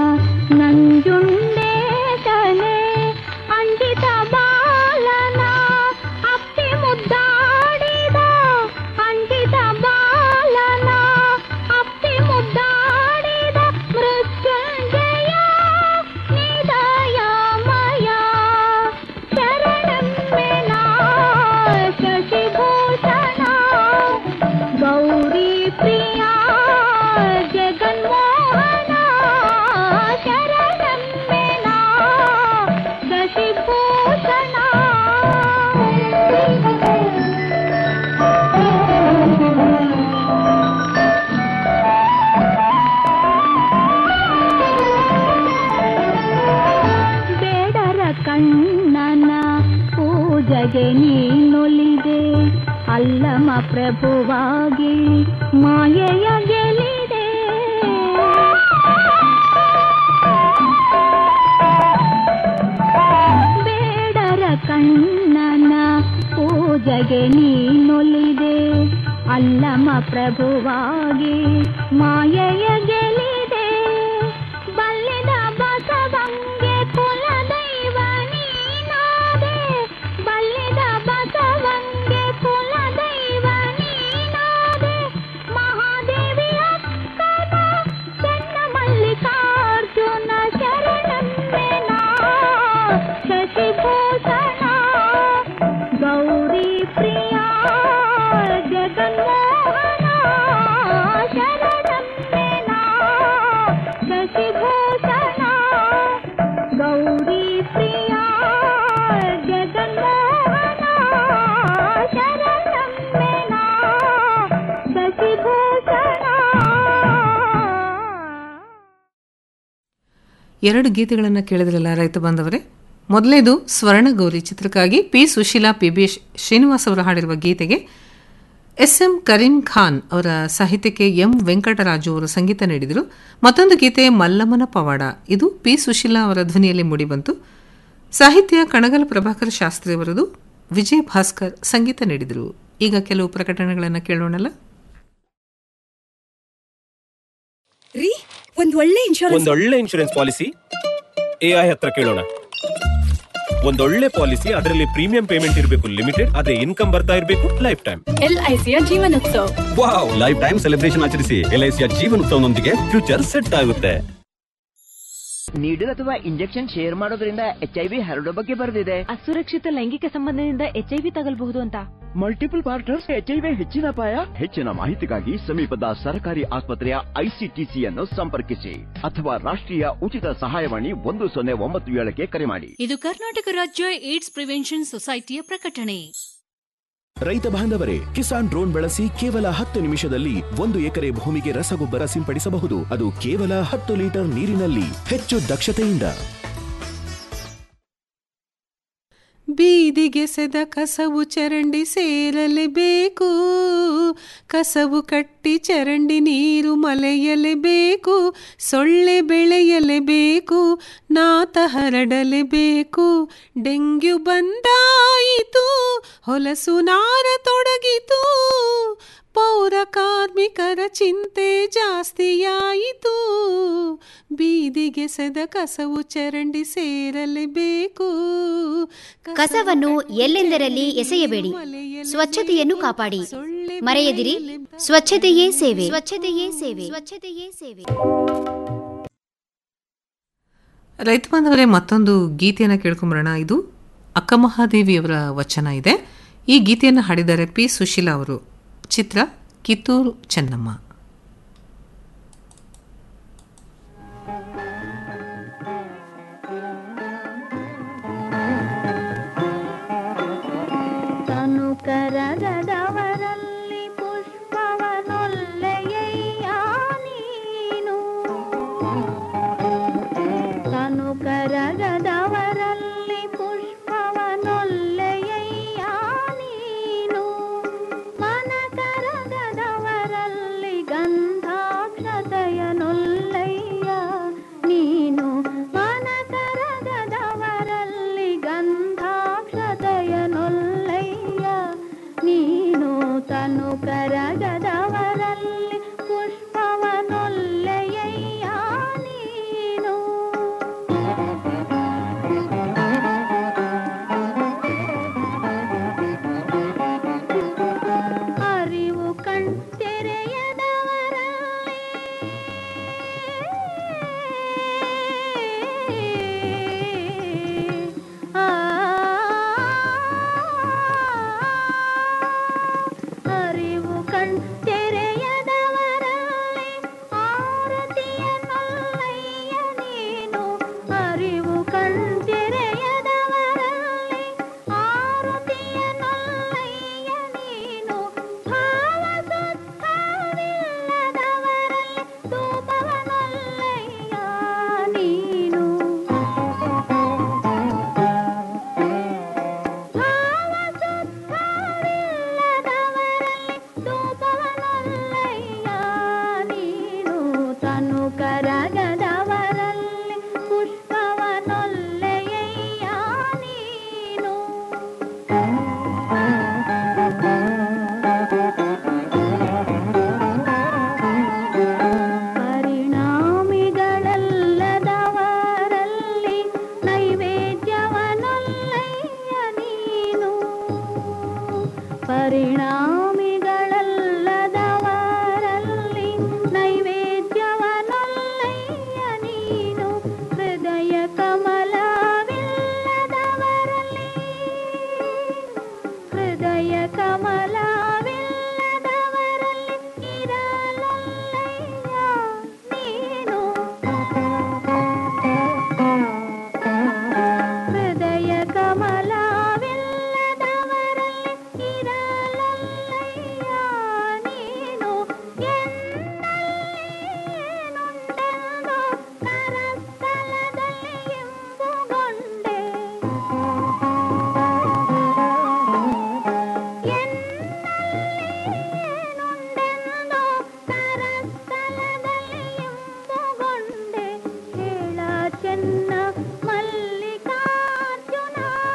ನಂಜುಂಡೇಶನೆ ಅಂಜಿತ ಬಾಲನ ಅಪ್ಪಿ ಮುದ್ದಾಡಿದ ಅಂಜಿತ ಬಾಲನ ಅಪ್ಪಿ ಮುದ್ದಾಡಿದ ಮೃತ್ಯುಂಜಯ ನಿದಯಮಯ ಶರಣಮ್ಮೆನ ಶಶಿಭೂಷಣ ಗೌರಿ ಪ್ರಿಯ ಜಗನ್ಮೋಹನ ಶರಣಮ್ಮೆನ ಶಶಿಭೂಷಣ ಬೇಡರ ಕಣ್ಣನ ಪೂಜೆಗೆ ನೀನೊಲಿದೆ ಅಲ್ಲಮ ಪ್ರಭುವಾಗಿ ಮಾಯೆಯ ಗೆಲಿದೆ ಬೇಡರ ಕಣ್ಣನ ಪೂಜೆಗೆ ನೀನೊಲಿದೆ ಅಲ್ಲಮ ಪ್ರಭುವಾಗಿ ಮಾಯೆಯ ಗೆಲಿದೆ ಬಲ್ಲಿದ ಬಸವಂಗೆ ಕುಲದೈವ ನೀನಾದೆ ಬಲ್ಲಿದ ಬಸವಂಗೆ ಕುಲದೈವ ನೀನಾದೆ ಮಹಾದೇವಿ ಅಕ್ಕನ ಚೆನ್ನ ಮಲ್ಲಿಕಾರ್ಜುನ ಶರಣಮ್ಮೆನ ಶಶಿಭೂಷಣ ಗೌರಿ ಪ್ರಿಯ ಜಗನ್ಮೋಹನ ಶರಣಮ್ಮೆನ ಶಶಿಭೂಷಣ ಗೌರಿ ಪ್ರಿಯ ಜಗನ್ಮೋಹನ ಶರಣಮ್ಮೆನ ಶಶಿಭೂಷಣ ಎರಡು ಗೀತೆಗಳನ್ನು ಕೇಳಿದ್ರಲ್ಲ ರೈತ ಬಾಂಧವರೇ ಮೊದಲೇದು ಸ್ವರ್ಣಗೌರಿ ಚಿತ್ರಕ್ಕಾಗಿ P Susheela P B Srinivas ಅವರು ಹಾಡಿರುವ ಗೀತೆಗೆ ಎಸ್ ಎಂ ಕರೀಂ ಖಾನ್ ಅವರ ಸಾಹಿತ್ಯಕ್ಕೆ ಎಂ ವೆಂಕಟರಾಜು ಅವರು ಸಂಗೀತ ನೀಡಿದರು ಮತ್ತೊಂದು ಗೀತೆ ಮಲ್ಲಮ್ಮನ ಪವಾಡ ಇದು ಪಿ ಸುಶೀಲಾ ಅವರ ಧ್ವನಿಯಲ್ಲಿ ಮೂಡಿಬಂತು ಸಾಹಿತ್ಯ ಕಣಗಲ್ ಪ್ರಭಾಕರ್ ಶಾಸ್ತ್ರಿ ಅವರದು ವಿಜಯ್ ಭಾಸ್ಕರ್ ಸಂಗೀತ ನೀಡಿದರು ಈಗ ಕೆಲವು ಪ್ರಕಟಣೆಗಳನ್ನು ಕೇಳೋಣಲ್ಲ ರೀ ಒಂದ್ ಒಳ್ಳೆ ಇನ್ಶೂರೆನ್ಸ್ ಒಂದೊಳ್ಳೆ ಇನ್ಶೂರೆನ್ಸ್ ಪಾಲಿಸಿ ಎ ಐ ಹತ್ರ ಕೇಳೋಣ ಒಂದೊಳ್ಳೆ ಪಾಲಿಸಿ ಅದರಲ್ಲಿ ಪ್ರೀಮಿಯಂ ಪೇಮೆಂಟ್ ಇರಬೇಕು ಲಿಮಿಟೆಡ್ ಅದೇ ಇನ್ಕಮ್ ಬರ್ತಾ ಇರಬೇಕು ಲೈಫ್ ಟೈಮ್ ಎಲ್ಐಸಿಯ ಜೀವನೋತ್ಸವ ವಾವ್ ಲೈಫ್ ಟೈಮ್ ಸೆಲೆಬ್ರೇಷನ್ ಆಚರಿಸಿ ಎಲ್ಐಸಿಯ ಜೀವನೋತ್ಸವನೊಂದಿಗೆ ಫ್ಯೂಚರ್ ಸೆಟ್ ಆಗುತ್ತೆ ನೀಡಲ್ ಅಥವಾ ಇಂಜೆಕ್ಷನ್ ಶೇರ್ ಮಾಡೋದ್ರಿಂದ ಎಚ್ ಐ ವಿ ಹರಡೋ ಬಗ್ಗೆ ಬರೆದಿದೆ ಅಸುರಕ್ಷಿತ ಲೈಂಗಿಕ ಸಂಬಂಧದಿಂದ ಎಚ್ಐವಿ ತಗಲ್ಬಹುದು ಅಂತ multiple partners H I V ಹೆಚ್ಚಿನ ಅಪಾಯ ಹೆಚ್ಚಿನ ಮಾಹಿತಿಗಾಗಿ ಸಮೀಪದ ಸರ್ಕಾರಿ ಆಸ್ಪತ್ರೆಯ ಐಸಿಟಿಸಿಯನ್ನು ಸಂಪರ್ಕಿಸಿ ಅಥವಾ ರಾಷ್ಟ್ರೀಯ ಉಚಿತ ಸಹಾಯವಾಣಿ ಒಂದು ಸೊನ್ನೆ ಒಂಬತ್ತು ಏಳಕ್ಕೆ ಕರೆ ಮಾಡಿ ಇದು ಕರ್ನಾಟಕ ರಾಜ್ಯ ಏಡ್ಸ್ ಪ್ರಿವೆನ್ಷನ್ ಸೊಸೈಟಿಯ ಪ್ರಕಟಣೆ ರೈತ ಬಾಂಧವರೇ ಕಿಸಾನ್ ಡ್ರೋನ್ ಬಳಸಿ ಕೇವಲ ಹತ್ತು ನಿಮಿಷದಲ್ಲಿ ಒಂದು ಎಕರೆ ಭೂಮಿಗೆ ರಸಗೊಬ್ಬರ ಸಿಂಪಡಿಸಬಹುದು ಅದು ಕೇವಲ ಹತ್ತು ಲೀಟರ್ ನೀರಿನಲ್ಲಿ ಹೆಚ್ಚು ದಕ್ಷತೆಯಿಂದ ಬೀದಿಗೆ ಸೆದ ಕಸವು ಚರಂಡಿ ಸೇರಲೇಬೇಕು ಕಸವು ಕಟ್ಟಿ ಚರಂಡಿ ನೀರು ಮಲೆಯಲೇಬೇಕು ಸೊಳ್ಳೆ ಬೆಳೆಯಲೇಬೇಕು ನಾತ ಹರಡಲೇಬೇಕು ಡೆಂಗ್ಯೂ ಬಂದಾಯಿತು ಹೊಲಸು ನಾರ ತೊಡಗಿತು ಪೌರ ಕಾರ್ಮಿಕರ ಚಿಂತೆ ಜಾಸ್ತಿಯಾಯಿತು ಬೀದಿಗೆ ಸೆದ ಕಸವು ಚರಂಡಿ ಸೇರಲೇಬೇಕು ಕಸವನ್ನು ಎಲ್ಲೆಂದರಲ್ಲಿ ಎಸೆಯಬೇಡಿ ಸ್ವಚ್ಛತೆಯನ್ನು ಕಾಪಾಡಿ ಮರೆಯದಿರಿ ಸ್ವಚ್ಛತೆಯೇ ಸೇವೆ ಸ್ವಚ್ಛತೆಯೇ ಸೇವೆ ಸ್ವಚ್ಛತೆಯೇ ಸೇವೆ ರೈತ ಬಾಂಧವರೇ ಮತ್ತೊಂದು ಗೀತೆಯನ್ನು ಕೇಳ್ಕೊಂಬರೋಣ ಇದು ಅಕ್ಕ ಮಹಾದೇವಿಯವರ ವಚನ ಇದೆ ಈ ಗೀತೆಯನ್ನು ಹಾಡಿದ್ದಾರೆ ಪಿ ಸುಶೀಲಾ ಅವರು ಚಿತ್ರ ಕಿತ್ತೂರು ಚೆನ್ನಮ್ಮ ತನು ಕರಗದವರಲ್ಲಿ ಪುಷ್ಪವನೊಲ್ಲೆಯಯ್ಯ ನೀನು ತನು ಕರಗದವರಲ್ಲಿ ಪುಷ್ಪವನೊಲ್ಲೆಯಯ್ಯ ನೀನು ಮನ ಕರಗದವರಲ್ಲಿ ಗಂಧಾಕ್ಷತೆಯನೊಲ್ಲಯ್ಯ ನೀನು ಮನ ಕರಗದವರಲ್ಲಿ ಗಂಧಾಕ್ಷತೆಯನೊಲ್ಲಯ್ಯ ನೀನು ತನು ಕರಗದವರಲ್ಲಿ ಪುಷ್ಪವನೊಲ್ಲೆಯಯ್ಯ ನೀನು ಅರಿವು ಕಣ್ ತೆರೆಯದವರಲ್ಲಿ ಆ ಅರಿವು ಕಣ್ ತೆರೆಯದವರಲ್ಲಿ ಆರತಿಯನೊಲ್ಲಯ್ಯ ನೀನು ಅರಿವು ಕಣ್ ತೆರೆಯದವರಲ್ಲಿ ಆರತಿಯನೊಲ್ಲಯ್ಯ ನೀನು ಭಾವ ಸುತ್ತವಿಲ್ಲದವರಲ್ಲಿ ಧೂಪವನೊಲ್ಲಯ್ಯ ನೀನು ಭಾವ ಸುತ್ತವಿಲ್ಲದವರಲ್ಲಿ ಧೂಪವನೊಲ್ಲಯ್ಯ ನೀನು ತನು ಕರಗದವರಲ್ಲಿ ಪುಷ್ಪವನೊಲ್ಲೆಯಯ್ಯ ನೀನು ಪರಿಣಾಮಿಗಳಲ್ಲದವರಲ್ಲಿ ನೈವೇದ್ಯವನೊಲ್ಲಯ್ಯ ನೀನು ಪರಿಣಾಮಿಗಳಲ್ಲದವರಲ್ಲಿ ನೈವೇದ್ಯವನೊಲ್ಲಯ್ಯ ನೀನು ಹೃದಯ ಕಮಲವಿಲ್ಲದವರಲ್ಲಿ ಹೃದಯ ಕಮಲವಿಲ್ಲದವರಲ್ಲಿ ಇರಲೊಲ್ಲಯ್ಯ ನೀನು ಹೃದಯ ಕಮಲವಿಲ್ಲದವರಲ್ಲಿ ಇರಲೊಲ್ಲಯ್ಯ ನೀನು ಎನ್ನಲ್ಲೇನುಂಟೆಂದು ಕರಸ್ಥಲದಲ್ಲಿ ಎಂಬುಗೊಂಡೆ ಎನ್ನಲ್ಲೇನುಂಟೆಂದು ಕರಸ್ಥಲದಲ್ಲಿ ಎಂಬುಗೊಂಡೆ ಹೇಳ ಚೆನ್ನ ಮಲ್ಲಿಕಾರ್ಜುನ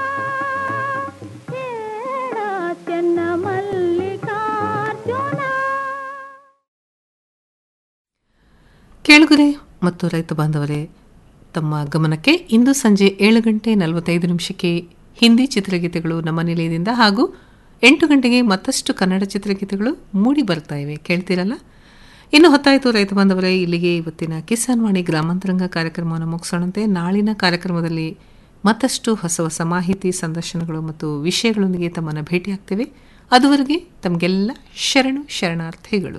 ಹೇಳ ಚೆನ್ನ ಮಲ್ಲಿಕಾರ್ಜುನ ಕೇಳುಗರೆ ಮತ್ತು ರೈತ ಬಾಂಧವರೇ ತಮ್ಮ ಗಮನಕ್ಕೆ ಇಂದು ಸಂಜೆ ಏಳು ಗಂಟೆ ನಲವತ್ತೈದು ನಿಮಿಷಕ್ಕೆ ಹಿಂದಿ ಚಿತ್ರಗೀತೆಗಳು ನಮ್ಮ ನಿಲಯದಿಂದ ಹಾಗೂ ಎಂಟು ಗಂಟೆಗೆ ಮತ್ತಷ್ಟು ಕನ್ನಡ ಚಿತ್ರಗೀತೆಗಳು ಮೂಡಿ ಬರ್ತಾ ಇವೆ ಕೇಳ್ತೀರಲ್ಲ ಇನ್ನು ಹೊತ್ತಾಯಿತು ರೈತ ಬಾಂಧವರೇ ಇಲ್ಲಿಗೆ ಇವತ್ತಿನ ಕಿಸಾನ್ ವಾಣಿ ಗ್ರಾಮಾಂತರಂಗ ಕಾರ್ಯಕ್ರಮವನ್ನು ಮುಗಿಸೋಣಂತೆ ನಾಳಿನ ಕಾರ್ಯಕ್ರಮದಲ್ಲಿ ಮತ್ತಷ್ಟು ಹೊಸ ಹೊಸ ಮಾಹಿತಿ ಸಂದರ್ಶನಗಳು ಮತ್ತು ವಿಷಯಗಳೊಂದಿಗೆ ತಮ್ಮನ್ನು ಭೇಟಿಯಾಗ್ತೇವೆ ಅದುವರೆಗೆ ತಮಗೆಲ್ಲ ಶರಣು ಶರಣಾರ್ಥಿಗಳು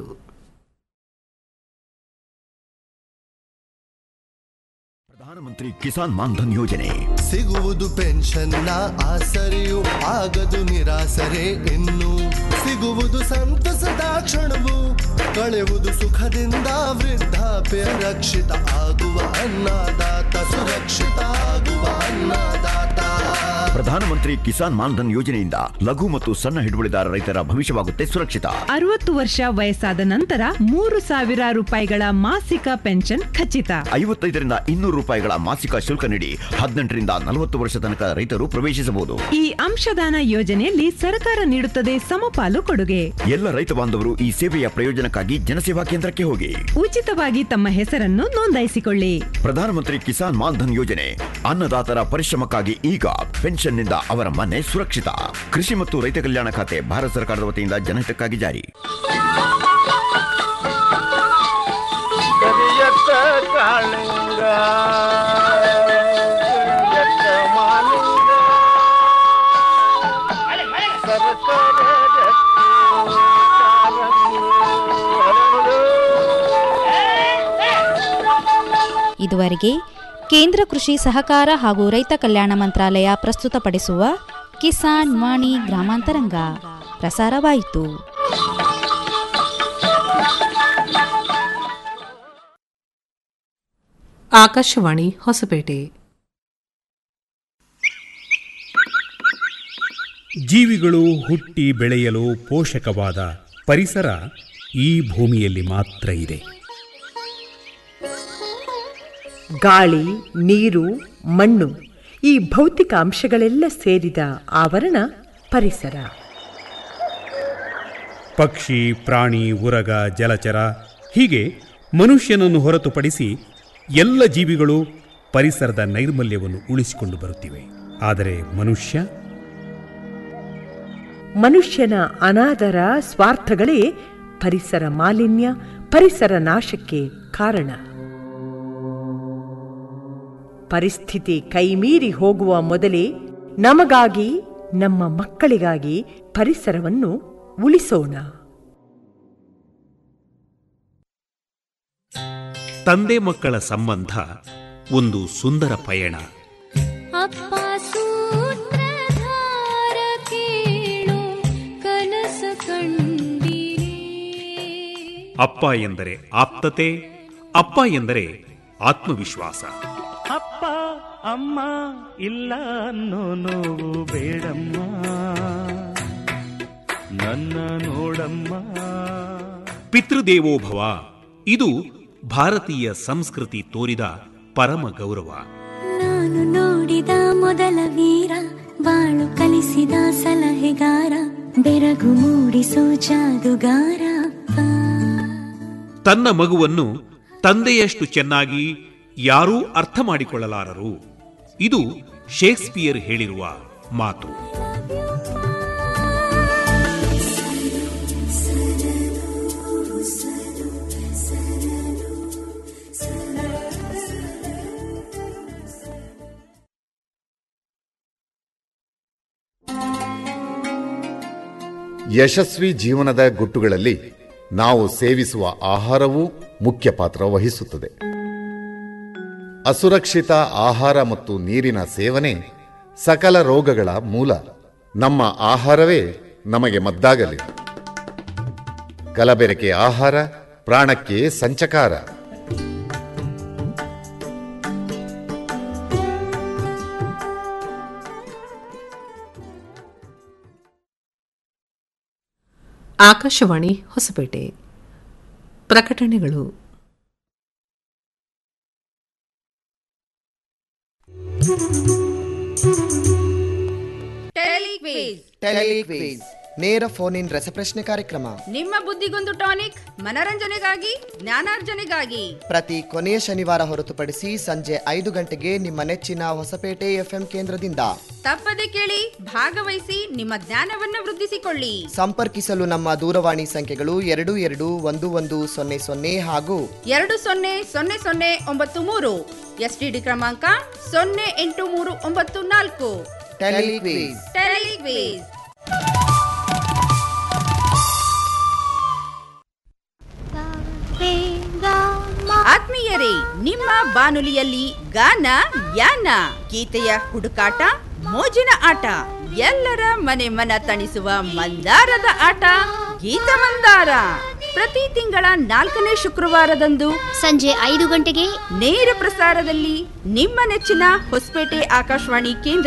ಪ್ರಧಾನಮಂತ್ರಿ ಕಿಸಾನ್ ಮಾನ್ಧನ್ ಯೋಜನೆ ಸಿಗುವುದು ಪೆನ್ಷನ್ನ ಆಸರೆಯು ಆಗದು ನಿರಾಸರೆ ಇನ್ನು ಸಿಗುವುದು ಸಂತಸದ ಕ್ಷಣವು ಕಳೆಯುವುದು ಸುಖದಿಂದ ವೃದ್ಧಾಪ್ಯ ರಕ್ಷಿತ ಆಗುವ ಅನ್ನದಾತ ಸುರಕ್ಷಿತ ಆಗುವ ಅನ್ನದಾತ ಪ್ರಧಾನಮಂತ್ರಿ ಕಿಸಾನ್ ಮಾನ್ಧನ್ ಯೋಜನೆಯಿಂದ ಲಘು ಮತ್ತು ಸಣ್ಣ ಹಿಡುವಳಿದಾರ ರೈತರ ಭವಿಷ್ಯವಾಗುತ್ತೆ ಸುರಕ್ಷಿತ ಅರವತ್ತು ವರ್ಷ ವಯಸ್ಸಾದ ನಂತರ ಮೂರು ಸಾವಿರ ರೂಪಾಯಿಗಳ ಮಾಸಿಕ ಪೆನ್ಷನ್ ಖಚಿತ ಐವತ್ತೈದರಿಂದ ಇನ್ನೂರು ರೂಪಾಯಿಗಳ ಮಾಸಿಕ ಶುಲ್ಕ ನೀಡಿ ಹದಿನೆಂಟರಿಂದ ನಲವತ್ತು ವರ್ಷ ತನಕ ರೈತರು ಪ್ರವೇಶಿಸಬಹುದು ಈ ಅಂಶದಾನ ಯೋಜನೆಯಲ್ಲಿ ಸರ್ಕಾರ ನೀಡುತ್ತದೆ ಸಮಪಾಲು ಕೊಡುಗೆ ಎಲ್ಲ ರೈತ ಬಾಂಧವರು ಈ ಸೇವೆಯ ಪ್ರಯೋಜನಕ್ಕಾಗಿ ಜನಸೇವಾ ಕೇಂದ್ರಕ್ಕೆ ಹೋಗಿ ಉಚಿತವಾಗಿ ತಮ್ಮ ಹೆಸರನ್ನು ನೋಂದಾಯಿಸಿಕೊಳ್ಳಿ ಪ್ರಧಾನಮಂತ್ರಿ ಕಿಸಾನ್ ಮಾನ್ಧನ್ ಯೋಜನೆ ಅನ್ನದಾತರ ಪರಿಶ್ರಮಕ್ಕಾಗಿ ಈಗ ಪೆನ್ಷನ್ನಿಂದ ಅವರ ಮನೆ ಸುರಕ್ಷಿತ ಕೃಷಿ ಮತ್ತು ರೈತ ಕಲ್ಯಾಣ ಖಾತೆ ಭಾರತ ಸರ್ಕಾರದ ವತಿಯಿಂದ ಜನಹಿತಕ್ಕಾಗಿ ಜಾರಿ ಕರಿಯತ್ತ ಕಾಳಿಂಗ ಕರಿಯತ್ತ ಮಾಲಿಂಗ ಸರಸರ ರತ್ನ ಕಾಲಂಗಿ ಹರಳು. ಇದುವರೆಗೆ ಕೇಂದ್ರ ಕೃಷಿ ಸಹಕಾರ ಹಾಗೂ ರೈತ ಕಲ್ಯಾಣ ಮಂತ್ರಾಲಯ ಪ್ರಸ್ತುತಪಡಿಸುವ ಕಿಸಾನ್ ವಾಣಿ ಗ್ರಾಮಾಂತರಂಗ ಪ್ರಸಾರವಾಯಿತು ಆಕಾಶವಾಣಿ ಹೊಸಪೇಟೆ ಜೀವಿಗಳು ಹುಟ್ಟಿ ಬೆಳೆಯಲು ಪೋಷಕವಾದ ಪರಿಸರ ಈ ಭೂಮಿಯಲ್ಲಿ ಮಾತ್ರ ಇದೆ ಗಾಳಿ ನೀರು ಮಣ್ಣು ಈ ಭೌತಿಕ ಅಂಶಗಳೆಲ್ಲ ಸೇರಿದ ಆವರಣ ಪರಿಸರ ಪಕ್ಷಿ ಪ್ರಾಣಿ ಉರಗ ಜಲಚರ ಹೀಗೆ ಮನುಷ್ಯನನ್ನು ಹೊರತುಪಡಿಸಿ ಎಲ್ಲ ಜೀವಿಗಳು ಪರಿಸರದ ನೈರ್ಮಲ್ಯವನ್ನು ಉಳಿಸಿಕೊಂಡು ಬರುತ್ತಿವೆ ಆದರೆ ಮನುಷ್ಯ ಮನುಷ್ಯನ ಅನಾದರ ಸ್ವಾರ್ಥಗಳೇ ಪರಿಸರ ಮಾಲಿನ್ಯ ಪರಿಸರ ನಾಶಕ್ಕೆ ಕಾರಣ ಪರಿಸ್ಥಿತಿ ಕೈಮೀರಿ ಹೋಗುವ ಮೊದಲೇ ನಮಗಾಗಿ ನಮ್ಮ ಮಕ್ಕಳಿಗಾಗಿ ಪರಿಸರವನ್ನು ಉಳಿಸೋಣ ತಂದೆ ಮಕ್ಕಳ ಸಂಬಂಧ ಒಂದು ಸುಂದರ ಪಯಣ ಅಪ್ಪ ಸೂತ್ರಧಾರ ಕೇಳು ಕನಸು ಕಂಡಿರಿ ಅಪ್ಪ ಎಂದರೆ ಆಪ್ತತೆ ಅಪ್ಪ ಎಂದರೆ ಆತ್ಮವಿಶ್ವಾಸ ಅಪ್ಪ ಅಮ್ಮ ಇಲ್ಲ ಅನ್ನೋ ನೋವು ಬೇಡಮ್ಮ ನನ್ನ ನೋಡಮ್ಮ ಪಿತೃದೇವೋಭವ ಇದು ಭಾರತೀಯ ಸಂಸ್ಕೃತಿ ತೋರಿದ ಪರಮ ಗೌರವ ನಾನು ನೋಡಿದ ಮೊದಲ ವೀರ ಬಾಳು ಕಲಿಸಿದ ಸಲಹೆಗಾರ ಬೆರಗು ಮೂಡಿಸೋ ಜಾದುಗಾರ ಅಪ್ಪ. ತನ್ನ ಮಗುವನ್ನು ತಂದೆಯಷ್ಟು ಚೆನ್ನಾಗಿ ಯಾರೂ ಅರ್ಥ ಮಾಡಿಕೊಳ್ಳಲಾರರು ಇದು ಶೇಕ್ಸ್ಪಿಯರ್ ಹೇಳಿರುವ ಮಾತು ಯಶಸ್ವಿ ಜೀವನದ ಗುಟ್ಟುಗಳಲ್ಲಿ ನಾವು ಸೇವಿಸುವ ಆಹಾರವೂ ಮುಖ್ಯ ಪಾತ್ರ ವಹಿಸುತ್ತದೆ ಅಸುರಕ್ಷಿತ ಆಹಾರ ಮತ್ತು ನೀರಿನ ಸೇವನೆ ಸಕಲ ರೋಗಗಳ ಮೂಲ ನಮ್ಮ ಆಹಾರವೇ ನಮಗೆ ಮದ್ದಾಗಲಿ ಕಲಬೆರಕೆ ಆಹಾರ ಪ್ರಾಣಕ್ಕೆ ಸಂಚಕಾರ ಆಕಾಶವಾಣಿ ಹೊಸಪೇಟೆ ಪ್ರಕಟಣೆಗಳು ಟೆಲಿಕ್ವಿz ನೇರ ಫೋನ್ ಇನ್ ರಸಪ್ರಶ್ನೆ ಕಾರ್ಯಕ್ರಮ ನಿಮ್ಮ ಬುದ್ಧಿಗೊಂದು ಟಾನಿಕ್ ಮನರಂಜನೆಗಾಗಿ ಜ್ಞಾನಾರ್ಜನೆಗಾಗಿ ಪ್ರತಿ ಕೊನೆಯ ಶನಿವಾರ ಹೊರತುಪಡಿಸಿ ಸಂಜೆ ಐದು ಗಂಟೆಗೆ ನಿಮ್ಮ ನೆಚ್ಚಿನ ಹೊಸಪೇಟೆ ಎಫ್ಎಂ ಕೇಂದ್ರದಿಂದ ತಪ್ಪದೆ ಕೇಳಿ ಭಾಗವಹಿಸಿ ನಿಮ್ಮ ಜ್ಞಾನವನ್ನು ವೃದ್ಧಿಸಿಕೊಳ್ಳಿ ಸಂಪರ್ಕಿಸಲು ನಮ್ಮ ದೂರವಾಣಿ ಸಂಖ್ಯೆಗಳು ಎರಡು ಎರಡು ಒಂದು ಒಂದು ಸೊನ್ನೆ ಸೊನ್ನೆ ಹಾಗೂ ಎರಡು ಸೊನ್ನೆ ಸೊನ್ನೆ ಸೊನ್ನೆ ಒಂಬತ್ತು ಮೂರು ಎಸ್ಟಿಡಿ ಕ್ರಮಾಂಕ ಸೊನ್ನೆ ಎಂಟು ಮೂರು ಒಂಬತ್ತು ನಾಲ್ಕು ಟೆಲಿಕ್ವಿಸ್ ಟೆಲಿಕ್ವಿಸ್ ಆತ್ಮೀಯರೇ ನಿಮ್ಮ ಬಾನುಲಿಯಲ್ಲಿ ಗಾನ ಯಾನ ಗೀತೆಯ ಹುಡುಕಾಟ ಮೋಜಿನ ಆಟ ಎಲ್ಲರ ಮನೆ ಮನ ತಣಿಸುವ ಮಂದಾರದ ಆಟ ಗೀತ ಮಂದಾರ ಪ್ರತಿ ತಿಂಗಳ ನಾಲ್ಕನೇ ಶುಕ್ರವಾರದಂದು ಸಂಜೆ ಐದು ಗಂಟೆಗೆ ನೇರ ಪ್ರಸಾರದಲ್ಲಿ ನಿಮ್ಮ ನೆಚ್ಚಿನ ಹೊಸಪೇಟೆ ಆಕಾಶವಾಣಿ ಕೇಂದ್ರ